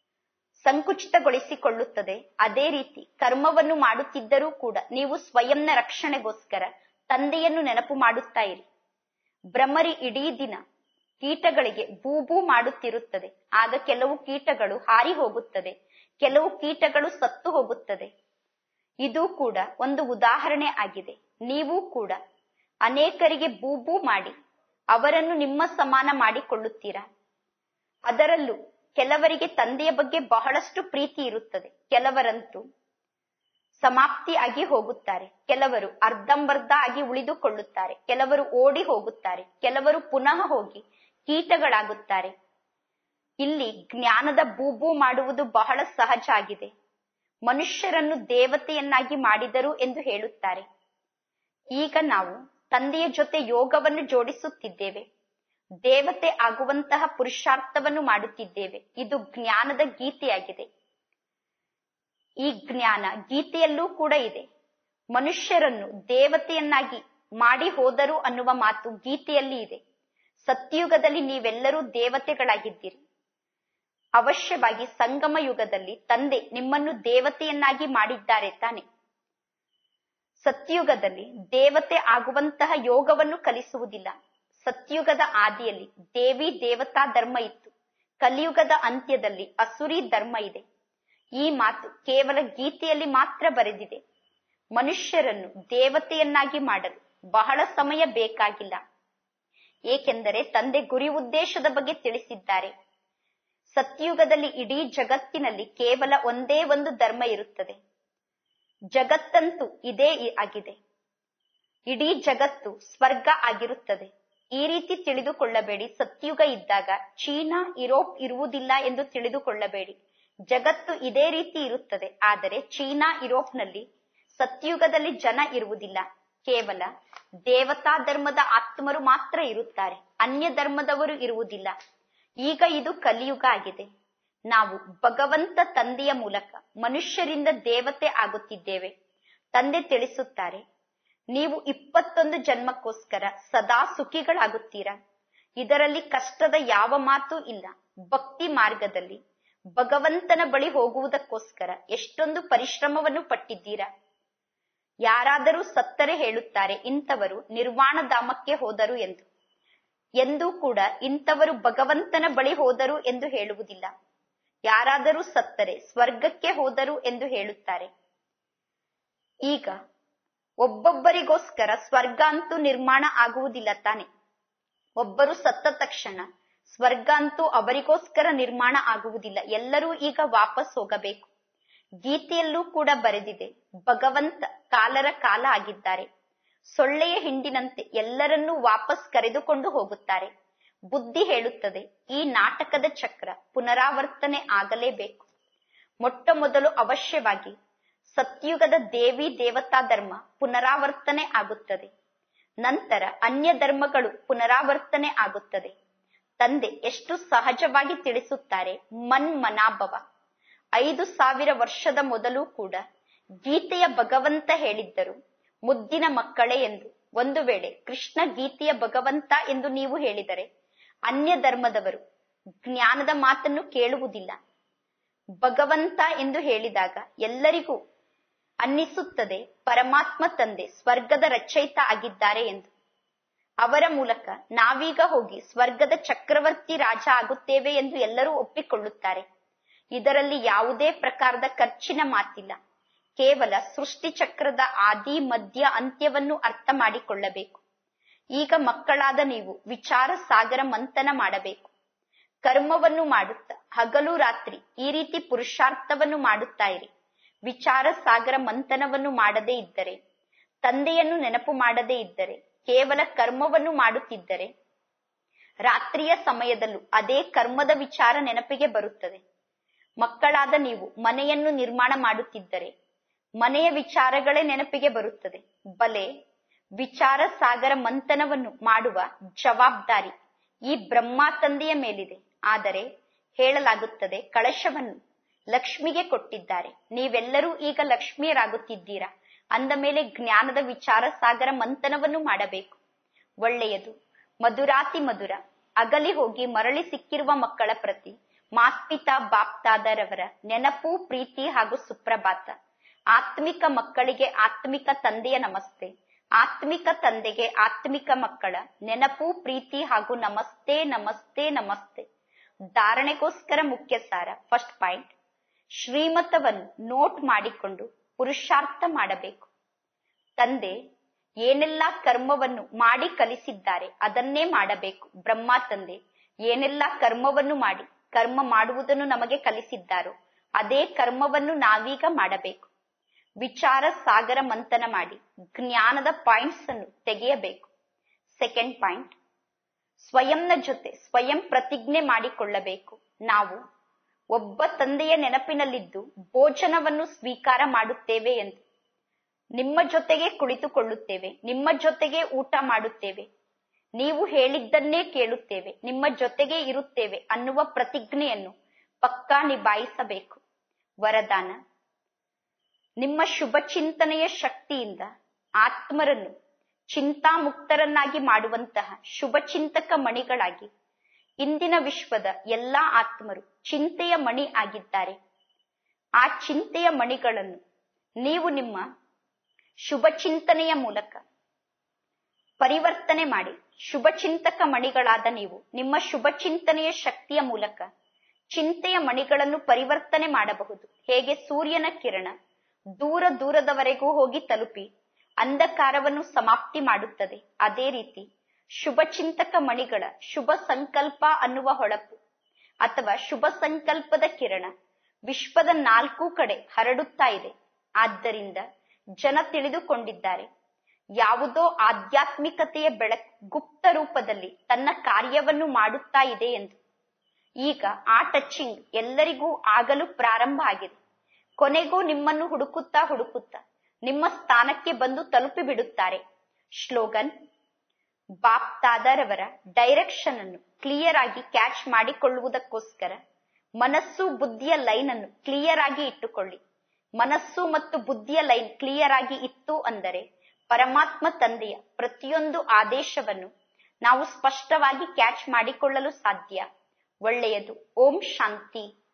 ಸಂಕುಚಿತಗೊಳಿಸಿಕೊಳ್ಳುತ್ತದೆ ಅದೇ ರೀತಿ ಕರ್ಮವನ್ನು ಮಾಡುತ್ತಿದ್ದರೂ ಕೂಡ ನೀವು ಸ್ವಯಂನ ರಕ್ಷಣೆಗೋಸ್ಕರ ತಂದೆಯನ್ನು ನೆನಪು ಮಾಡುತ್ತಾ ಇರಿ ಭ್ರಮರಿ ಇಡೀ ದಿನ ಕೀಟಗಳಿಗೆ ಬೂಬೂ ಮಾಡುತ್ತಿರುತ್ತದೆ ಆಗ ಕೆಲವು ಕೀಟಗಳು ಹಾರಿ ಹೋಗುತ್ತದೆ ಕೆಲವು ಕೀಟಗಳು ಸತ್ತು ಹೋಗುತ್ತದೆ ಇದು ಕೂಡ ಒಂದು ಉದಾಹರಣೆ ಆಗಿದೆ ನೀವು ಕೂಡ ಅನೇಕರಿಗೆ ಬೂಬೂ ಮಾಡಿ ಅವರನ್ನು ನಿಮ್ಮ ಸಮಾನ ಮಾಡಿಕೊಳ್ಳುತ್ತೀರಾ ಅದರಲ್ಲೂ ಕೆಲವರಿಗೆ ತಂದೆಯ ಬಗ್ಗೆ ಬಹಳಷ್ಟು ಪ್ರೀತಿ ಇರುತ್ತದೆ ಕೆಲವರಂತೂ ಸಮಾಪ್ತಿ ಆಗಿ ಹೋಗುತ್ತಾರೆ ಕೆಲವರು ಅರ್ಧಂಬರ್ಧ ಆಗಿ ಉಳಿದುಕೊಳ್ಳುತ್ತಾರೆ ಕೆಲವರು ಓಡಿ ಹೋಗುತ್ತಾರೆ ಕೆಲವರು ಪುನಃ ಹೋಗಿ ಕೀಟಗಳಾಗುತ್ತಾರೆ ಇಲ್ಲಿ ಜ್ಞಾನದ ಬೂಬೂ ಮಾಡುವುದು ಬಹಳ ಸಹಜ ಆಗಿದೆ ಮನುಷ್ಯರನ್ನು ದೇವತೆಯನ್ನಾಗಿ ಮಾಡಿದರು ಎಂದು ಹೇಳುತ್ತಾರೆ ಈಗ ನಾವು ತಂದೆಯ ಜೊತೆ ಯೋಗವನ್ನು ಜೋಡಿಸುತ್ತಿದ್ದೇವೆ ದೇವತೆ ಆಗುವಂತಹ ಪುರುಷಾರ್ಥವನ್ನು ಮಾಡುತ್ತಿದ್ದೇವೆ ಇದು ಜ್ಞಾನದ ಗೀತೆಯಾಗಿದೆ ಈ ಜ್ಞಾನ ಗೀತೆಯಲ್ಲೂ ಕೂಡ ಇದೆ ಮನುಷ್ಯರನ್ನು ದೇವತೆಯನ್ನಾಗಿ ಮಾಡಿ ಹೋದರು ಅನ್ನುವ ಮಾತು ಗೀತೆಯಲ್ಲಿ ಇದೆ ಸತ್ಯುಗದಲ್ಲಿ ನೀವೆಲ್ಲರೂ ದೇವತೆಗಳಾಗಿದ್ದೀರಿ ಅವಶ್ಯವಾಗಿ ಸಂಗಮ ಯುಗದಲ್ಲಿ ತಂದೆ ನಿಮ್ಮನ್ನು ದೇವತೆಯನ್ನಾಗಿ ಮಾಡಿದ್ದಾರೆ ತಾನೆ ಸತ್ಯುಗದಲ್ಲಿ ದೇವತೆ ಆಗುವಂತಹ ಯೋಗವನ್ನು ಕಲಿಸುವುದಿಲ್ಲ ಸತ್ಯುಗದ ಆದಿಯಲ್ಲಿ ದೇವಿ ದೇವತಾ ಧರ್ಮ ಇತ್ತು ಕಲಿಯುಗದ ಅಂತ್ಯದಲ್ಲಿ ಅಸುರಿ ಧರ್ಮ ಇದೆ ಈ ಮಾತು ಕೇವಲ ಗೀತೆಯಲ್ಲಿ ಮಾತ್ರ ಬರೆದಿದೆ ಮನುಷ್ಯರನ್ನು ದೇವತೆಯನ್ನಾಗಿ ಮಾಡಲು ಬಹಳ ಸಮಯ ಬೇಕಾಗಿಲ್ಲ ಏಕೆಂದರೆ ತಂದೆ ಗುರಿ ಉದ್ದೇಶದ ಬಗ್ಗೆ ತಿಳಿಸಿದ್ದಾರೆ ಸತ್ಯುಗದಲ್ಲಿ ಇಡೀ ಜಗತ್ತಿನಲ್ಲಿ ಕೇವಲ ಒಂದೇ ಒಂದು ಧರ್ಮ ಇರುತ್ತದೆ ಜಗತ್ತಂತೂ ಇದೇ ಆಗಿದೆ ಇಡೀ ಜಗತ್ತು ಸ್ವರ್ಗ ಆಗಿರುತ್ತದೆ ಈ ರೀತಿ ತಿಳಿದುಕೊಳ್ಳಬೇಡಿ ಸತ್ಯುಗ ಇದ್ದಾಗ ಚೀನಾ ಯುರೋಪ್ ಇರುವುದಿಲ್ಲ ಎಂದು ತಿಳಿದುಕೊಳ್ಳಬೇಡಿ ಜಗತ್ತು ಇದೇ ರೀತಿ ಇರುತ್ತದೆ ಆದರೆ ಚೀನಾ ಯುರೋಪ್ನಲ್ಲಿ ಸತ್ಯುಗದಲ್ಲಿ ಜನ ಇರುವುದಿಲ್ಲ ಕೇವಲ ದೇವತಾ ಧರ್ಮದ ಆತ್ಮರು ಮಾತ್ರ ಇರುತ್ತಾರೆ ಅನ್ಯ ಧರ್ಮದವರು ಇರುವುದಿಲ್ಲ ಈಗ ಇದು ಕಲಿಯುಗ ಆಗಿದೆ ನಾವು ಭಗವಂತ ತಂದೆಯ ಮೂಲಕ ಮನುಷ್ಯರಿಂದ ದೇವತೆ ಆಗುತ್ತಿದ್ದೇವೆ ತಂದೆ ತಿಳಿಸುತ್ತಾರೆ ನೀವು ಇಪ್ಪತ್ತೊಂದು ಜನ್ಮಕ್ಕೋಸ್ಕರ ಸದಾ ಸುಖಿಗಳಾಗುತ್ತೀರಾ ಇದರಲ್ಲಿ ಕಷ್ಟದ ಯಾವ ಮಾತು ಇಲ್ಲ ಭಕ್ತಿ ಮಾರ್ಗದಲ್ಲಿ ಭಗವಂತನ ಬಳಿ ಹೋಗುವುದಕ್ಕೋಸ್ಕರ ಎಷ್ಟೊಂದು ಪರಿಶ್ರಮವನ್ನು ಪಟ್ಟಿದ್ದೀರಾ ಯಾರಾದರೂ ಸತ್ತರೆ ಹೇಳುತ್ತಾರೆ ಇಂಥವರು ನಿರ್ವಾಣ ಧಾಮಕ್ಕೆ ಹೋದರು ಎಂದು ಎಂದೂ ಕೂಡ ಇಂಥವರು ಭಗವಂತನ ಬಳಿ ಹೋದರು ಎಂದು ಹೇಳುವುದಿಲ್ಲ ಯಾರಾದರೂ ಸತ್ತರೆ ಸ್ವರ್ಗಕ್ಕೆ ಹೋದರು ಎಂದು ಹೇಳುತ್ತಾರೆ ಈಗ ಒಬ್ಬೊಬ್ಬರಿಗೋಸ್ಕರ ಸ್ವರ್ಗ ಅಂತೂ ನಿರ್ಮಾಣ ಆಗುವುದಿಲ್ಲ ತಾನೆ ಒಬ್ಬರು ಸತ್ತ ತಕ್ಷಣ ಸ್ವರ್ಗ ಅಂತೂ ಅವರಿಗೋಸ್ಕರ ನಿರ್ಮಾಣ ಆಗುವುದಿಲ್ಲ ಎಲ್ಲರೂ ಈಗ ವಾಪಸ್ ಹೋಗಬೇಕು ಗೀತೆಯಲ್ಲೂ ಕೂಡ ಬರೆದಿದೆ ಭಗವಂತ ಕಾಲರ ಕಾಲ ಆಗಿದ್ದಾರೆ ಸೊಳ್ಳೆಯ ಹಿಂಡಿನಂತೆ ಎಲ್ಲರನ್ನೂ ವಾಪಸ್ ಕರೆದುಕೊಂಡು ಹೋಗುತ್ತಾರೆ ಬುದ್ಧಿ ಹೇಳುತ್ತದೆ ಈ ನಾಟಕದ ಚಕ್ರ ಪುನರಾವರ್ತನೆ ಆಗಲೇಬೇಕು ಮೊಟ್ಟ ಮೊದಲು ಅವಶ್ಯವಾಗಿ ಸತ್ಯುಗದ ದೇವಿ ದೇವತಾ ಧರ್ಮ ಪುನರಾವರ್ತನೆ ಆಗುತ್ತದೆ ನಂತರ ಅನ್ಯ ಧರ್ಮಗಳು ಪುನರಾವರ್ತನೆ ಆಗುತ್ತದೆ ತಂದೆ ಎಷ್ಟು ಸಹಜವಾಗಿ ತಿಳಿಸುತ್ತಾರೆ ಮನ್ ಮನಾಭವ ಐದು ಸಾವಿರ ವರ್ಷದ ಮೊದಲು ಕೂಡ ಗೀತೆಯ ಭಗವಂತ ಹೇಳಿದ್ದರು ಮುದ್ದಿನ ಮಕ್ಕಳೇ ಎಂದು ಒಂದು ವೇಳೆ ಕೃಷ್ಣ ಗೀತೆಯ ಭಗವಂತ ಎಂದು ನೀವು ಹೇಳಿದರೆ ಅನ್ಯ ಧರ್ಮದವರು ಜ್ಞಾನದ ಮಾತನ್ನು ಕೇಳುವುದಿಲ್ಲ ಭಗವಂತ ಎಂದು ಹೇಳಿದಾಗ ಎಲ್ಲರಿಗೂ ಅನ್ನಿಸುತ್ತದೆ ಪರಮಾತ್ಮ ತಂದೆ ಸ್ವರ್ಗದ ರಚಯಿತ ಆಗಿದ್ದಾರೆ ಎಂದು ಅವರ ಮೂಲಕ ನಾವೀಗ ಹೋಗಿ ಸ್ವರ್ಗದ ಚಕ್ರವರ್ತಿ ರಾಜ ಆಗುತ್ತೇವೆ ಎಂದು ಎಲ್ಲರೂ ಒಪ್ಪಿಕೊಳ್ಳುತ್ತಾರೆ ಇದರಲ್ಲಿ ಯಾವುದೇ ಪ್ರಕಾರದ ಖರ್ಚಿನ ಮಾತಿಲ್ಲ ಕೇವಲ ಸೃಷ್ಟಿ ಚಕ್ರದ ಆದಿ ಮಧ್ಯ ಅಂತ್ಯವನ್ನು ಅರ್ಥ ಮಾಡಿಕೊಳ್ಳಬೇಕು ಈಗ ಮಕ್ಕಳಾದ ನೀವು ವಿಚಾರ ಸಾಗರ ಮಂಥನ ಮಾಡಬೇಕು ಕರ್ಮವನ್ನು ಮಾಡುತ್ತಾ ಹಗಲು ರಾತ್ರಿ ಈ ರೀತಿ ಪುರುಷಾರ್ಥವನ್ನು ಮಾಡುತ್ತಾ ಇರಿ ವಿಚಾರ ಸಾಗರ ಮಂಥನವನ್ನು ಮಾಡದೇ ಇದ್ದರೆ ತಂದೆಯನ್ನು ನೆನಪು ಮಾಡದೇ ಇದ್ದರೆ ಕೇವಲ ಕರ್ಮವನ್ನು ಮಾಡುತ್ತಿದ್ದರೆ ರಾತ್ರಿಯ ಸಮಯದಲ್ಲೂ ಅದೇ ಕರ್ಮದ ವಿಚಾರ ನೆನಪಿಗೆ ಬರುತ್ತದೆ ಮಕ್ಕಳಾದ ನೀವು ಮನೆಯನ್ನು ನಿರ್ಮಾಣ ಮಾಡುತ್ತಿದ್ದರೆ ಮನೆಯ ವಿಚಾರಗಳೇ ನೆನಪಿಗೆ ಬರುತ್ತದೆ ಬಲೆ ವಿಚಾರ ಸಾಗರ ಮಂಥನವನ್ನು ಮಾಡುವ ಜವಾಬ್ದಾರಿ ಈ ಬ್ರಹ್ಮ ತಂದೆಯ ಮೇಲಿದೆ ಆದರೆ ಹೇಳಲಾಗುತ್ತದೆ ಕಳಶವನ್ನು ಲಕ್ಷ್ಮಿಗೆ ಕೊಟ್ಟಿದ್ದಾರೆ ನೀವೆಲ್ಲರೂ ಈಗ ಲಕ್ಷ್ಮಿಯರಾಗುತ್ತಿದ್ದೀರಾ ಅಂದ ಮೇಲೆ ಜ್ಞಾನದ ವಿಚಾರ ಸಾಗರ ಮಂಥನವನ್ನು ಮಾಡಬೇಕು ಒಳ್ಳೆಯದು ಮಧುರಾತಿ ಮಧುರ ಅಗಲಿ ಹೋಗಿ ಮರಳಿ ಸಿಕ್ಕಿರುವ ಮಕ್ಕಳ ಪ್ರತಿ ಮಾಸ್ಪಿತಾ ಬಾಪ್ತಾದರವರ ನೆನಪು ಪ್ರೀತಿ ಹಾಗೂ ಸುಪ್ರಭಾತ ಆತ್ಮಿಕ ಮಕ್ಕಳಿಗೆ ಆತ್ಮಿಕ ತಂದೆಯ ನಮಸ್ತೆ ಆತ್ಮಿಕ ತಂದೆಗೆ ಆತ್ಮಿಕ ಮಕ್ಕಳ ನೆನಪು ಪ್ರೀತಿ ಹಾಗೂ ನಮಸ್ತೆ ನಮಸ್ತೆ ನಮಸ್ತೆ ಧಾರಣೆಗೋಸ್ಕರ ಮುಖ್ಯ ಸಾರ ಫಸ್ಟ್ ಪಾಯಿಂಟ್ ಶ್ರೀಮತವನ್ನು ನೋಟ್ ಮಾಡಿಕೊಂಡು ಪುರುಷಾರ್ಥ ಮಾಡಬೇಕು ತಂದೆ ಏನೆಲ್ಲಾ ಕರ್ಮವನ್ನು ಮಾಡಿ ಕಲಿಸಿದ್ದಾರೆ ಅದನ್ನೇ ಮಾಡಬೇಕು ಬ್ರಹ್ಮ ತಂದೆ ಏನೆಲ್ಲಾ ಕರ್ಮವನ್ನು ಮಾಡಿ ಕರ್ಮ ಮಾಡುವುದನ್ನು ನಮಗೆ ಕಲಿಸಿದ್ದಾರೋ ಅದೇ ಕರ್ಮವನ್ನು ನಾವೀಗ ಮಾಡಬೇಕು ವಿಚಾರ ಸಾಗರ ಮಂಥನ ಮಾಡಿ ಜ್ಞಾನದ ಪಾಯಿಂಟ್ಸ್ ಅನ್ನು ತೆಗೆಯಬೇಕು ಸೆಕೆಂಡ್ ಪಾಯಿಂಟ್ ಸ್ವಯಂನ ಜೊತೆ ಸ್ವಯಂ ಪ್ರತಿಜ್ಞೆ ಮಾಡಿಕೊಳ್ಳಬೇಕು ನಾವು ಒಬ್ಬ ತಂದೆಯ ನೆನಪಿನಲ್ಲಿದ್ದು ಭೋಜನವನ್ನು ಸ್ವೀಕಾರ ಮಾಡುತ್ತೇವೆ ಎಂದು ನಿಮ್ಮ ಜೊತೆಗೆ ಕುಳಿತುಕೊಳ್ಳುತ್ತೇವೆ ನಿಮ್ಮ ಜೊತೆಗೆ ಊಟ ಮಾಡುತ್ತೇವೆ ನೀವು ಹೇಳಿದ್ದನ್ನೇ ಕೇಳುತ್ತೇವೆ ನಿಮ್ಮ ಜೊತೆಗೆ ಇರುತ್ತೇವೆ ಅನ್ನುವ ಪ್ರತಿಜ್ಞೆಯನ್ನು ಪಕ್ಕಾ ನಿಭಾಯಿಸಬೇಕು ವರದಾನ ನಿಮ್ಮ ಶುಭ ಚಿಂತನೆಯ ಶಕ್ತಿಯಿಂದ ಆತ್ಮರನ್ನು ಚಿಂತಾಮುಕ್ತರನ್ನಾಗಿ ಮಾಡುವಂತಹ ಶುಭ ಚಿಂತಕ ಮಣಿಗಳಾಗಿ ಇಂದಿನ ವಿಶ್ವದ ಎಲ್ಲಾ ಆತ್ಮರು ಚಿಂತೆಯ ಮಣಿ ಆಗಿದ್ದಾರೆ ಆ ಚಿಂತೆಯ ಮಣಿಗಳನ್ನು ನೀವು ನಿಮ್ಮ ಶುಭ ಚಿಂತನೆಯ ಮೂಲಕ ಪರಿವರ್ತನೆ ಮಾಡಿ ಶುಭ ಚಿಂತಕ ಮಣಿಗಳಾದ ನೀವು ನಿಮ್ಮ ಶುಭ ಚಿಂತನೆಯ ಶಕ್ತಿಯ ಮೂಲಕ ಚಿಂತೆಯ ಮಣಿಗಳನ್ನು ಪರಿವರ್ತನೆ ಮಾಡಬಹುದು ಹೇಗೆ ಸೂರ್ಯನ ಕಿರಣ ದೂರ ದೂರದವರೆಗೂ ಹೋಗಿ ತಲುಪಿ ಅಂಧಕಾರವನ್ನು ಸಮಾಪ್ತಿ ಮಾಡುತ್ತದೆ ಅದೇ ರೀತಿ ಶುಭ ಚಿಂತಕ ಮಣಿಗಳ ಶುಭ ಸಂಕಲ್ಪ ಅನ್ನುವ ಹೊಳಪು ಅಥವಾ ಶುಭ ಸಂಕಲ್ಪದ ಕಿರಣ ವಿಶ್ವದ ನಾಲ್ಕು ಕಡೆ ಹರಡುತ್ತಾ ಇದೆ ಆದ್ದರಿಂದ ಜನ ತಿಳಿದುಕೊಂಡಿದ್ದಾರೆ ಯಾವುದೋ ಆಧ್ಯಾತ್ಮಿಕತೆಯ ಬೆಳಕು ಗುಪ್ತ ರೂಪದಲ್ಲಿ ತನ್ನ ಕಾರ್ಯವನ್ನು ಮಾಡುತ್ತಾ ಇದೆ ಎಂದು ಈಗ ಆ ಟಚಿಂಗ್ ಎಲ್ಲರಿಗೂ ಆಗಲು ಪ್ರಾರಂಭ ಆಗಿದೆ ಕೊನೆಗೂ ನಿಮ್ಮನ್ನು ಹುಡುಕುತ್ತಾ ಹುಡುಕುತ್ತಾ ನಿಮ್ಮ ಸ್ಥಾನಕ್ಕೆ ಬಂದು ತಲುಪಿ ಬಿಡುತ್ತಾರೆ ಶ್ಲೋಗನ್ ಬಾಪ್ ದಾದಾರವರ ಡೈರೆಕ್ಷನ್ ಅನ್ನು ಕ್ಲಿಯರ್ ಆಗಿ ಕ್ಯಾಚ್ ಮಾಡಿಕೊಳ್ಳುವುದಕ್ಕೋಸ್ಕರ ಮನಸ್ಸು ಬುದ್ಧಿಯ ಲೈನ್ ಅನ್ನು ಕ್ಲಿಯರ್ ಆಗಿ ಇಟ್ಟುಕೊಳ್ಳಿ ಮನಸ್ಸು ಮತ್ತು ಬುದ್ಧಿಯ ಲೈನ್ ಕ್ಲಿಯರ್ ಆಗಿ ಇತ್ತು ಅಂದರೆ ಪರಮಾತ್ಮ ತಂದೆಯ ಪ್ರತಿಯೊಂದು ಆದೇಶವನ್ನು ನಾವು ಸ್ಪಷ್ಟವಾಗಿ ಕ್ಯಾಚ್ ಮಾಡಿಕೊಳ್ಳಲು ಸಾಧ್ಯ ಒಳ್ಳೆಯದು ಓಂ ಶಾಂತಿ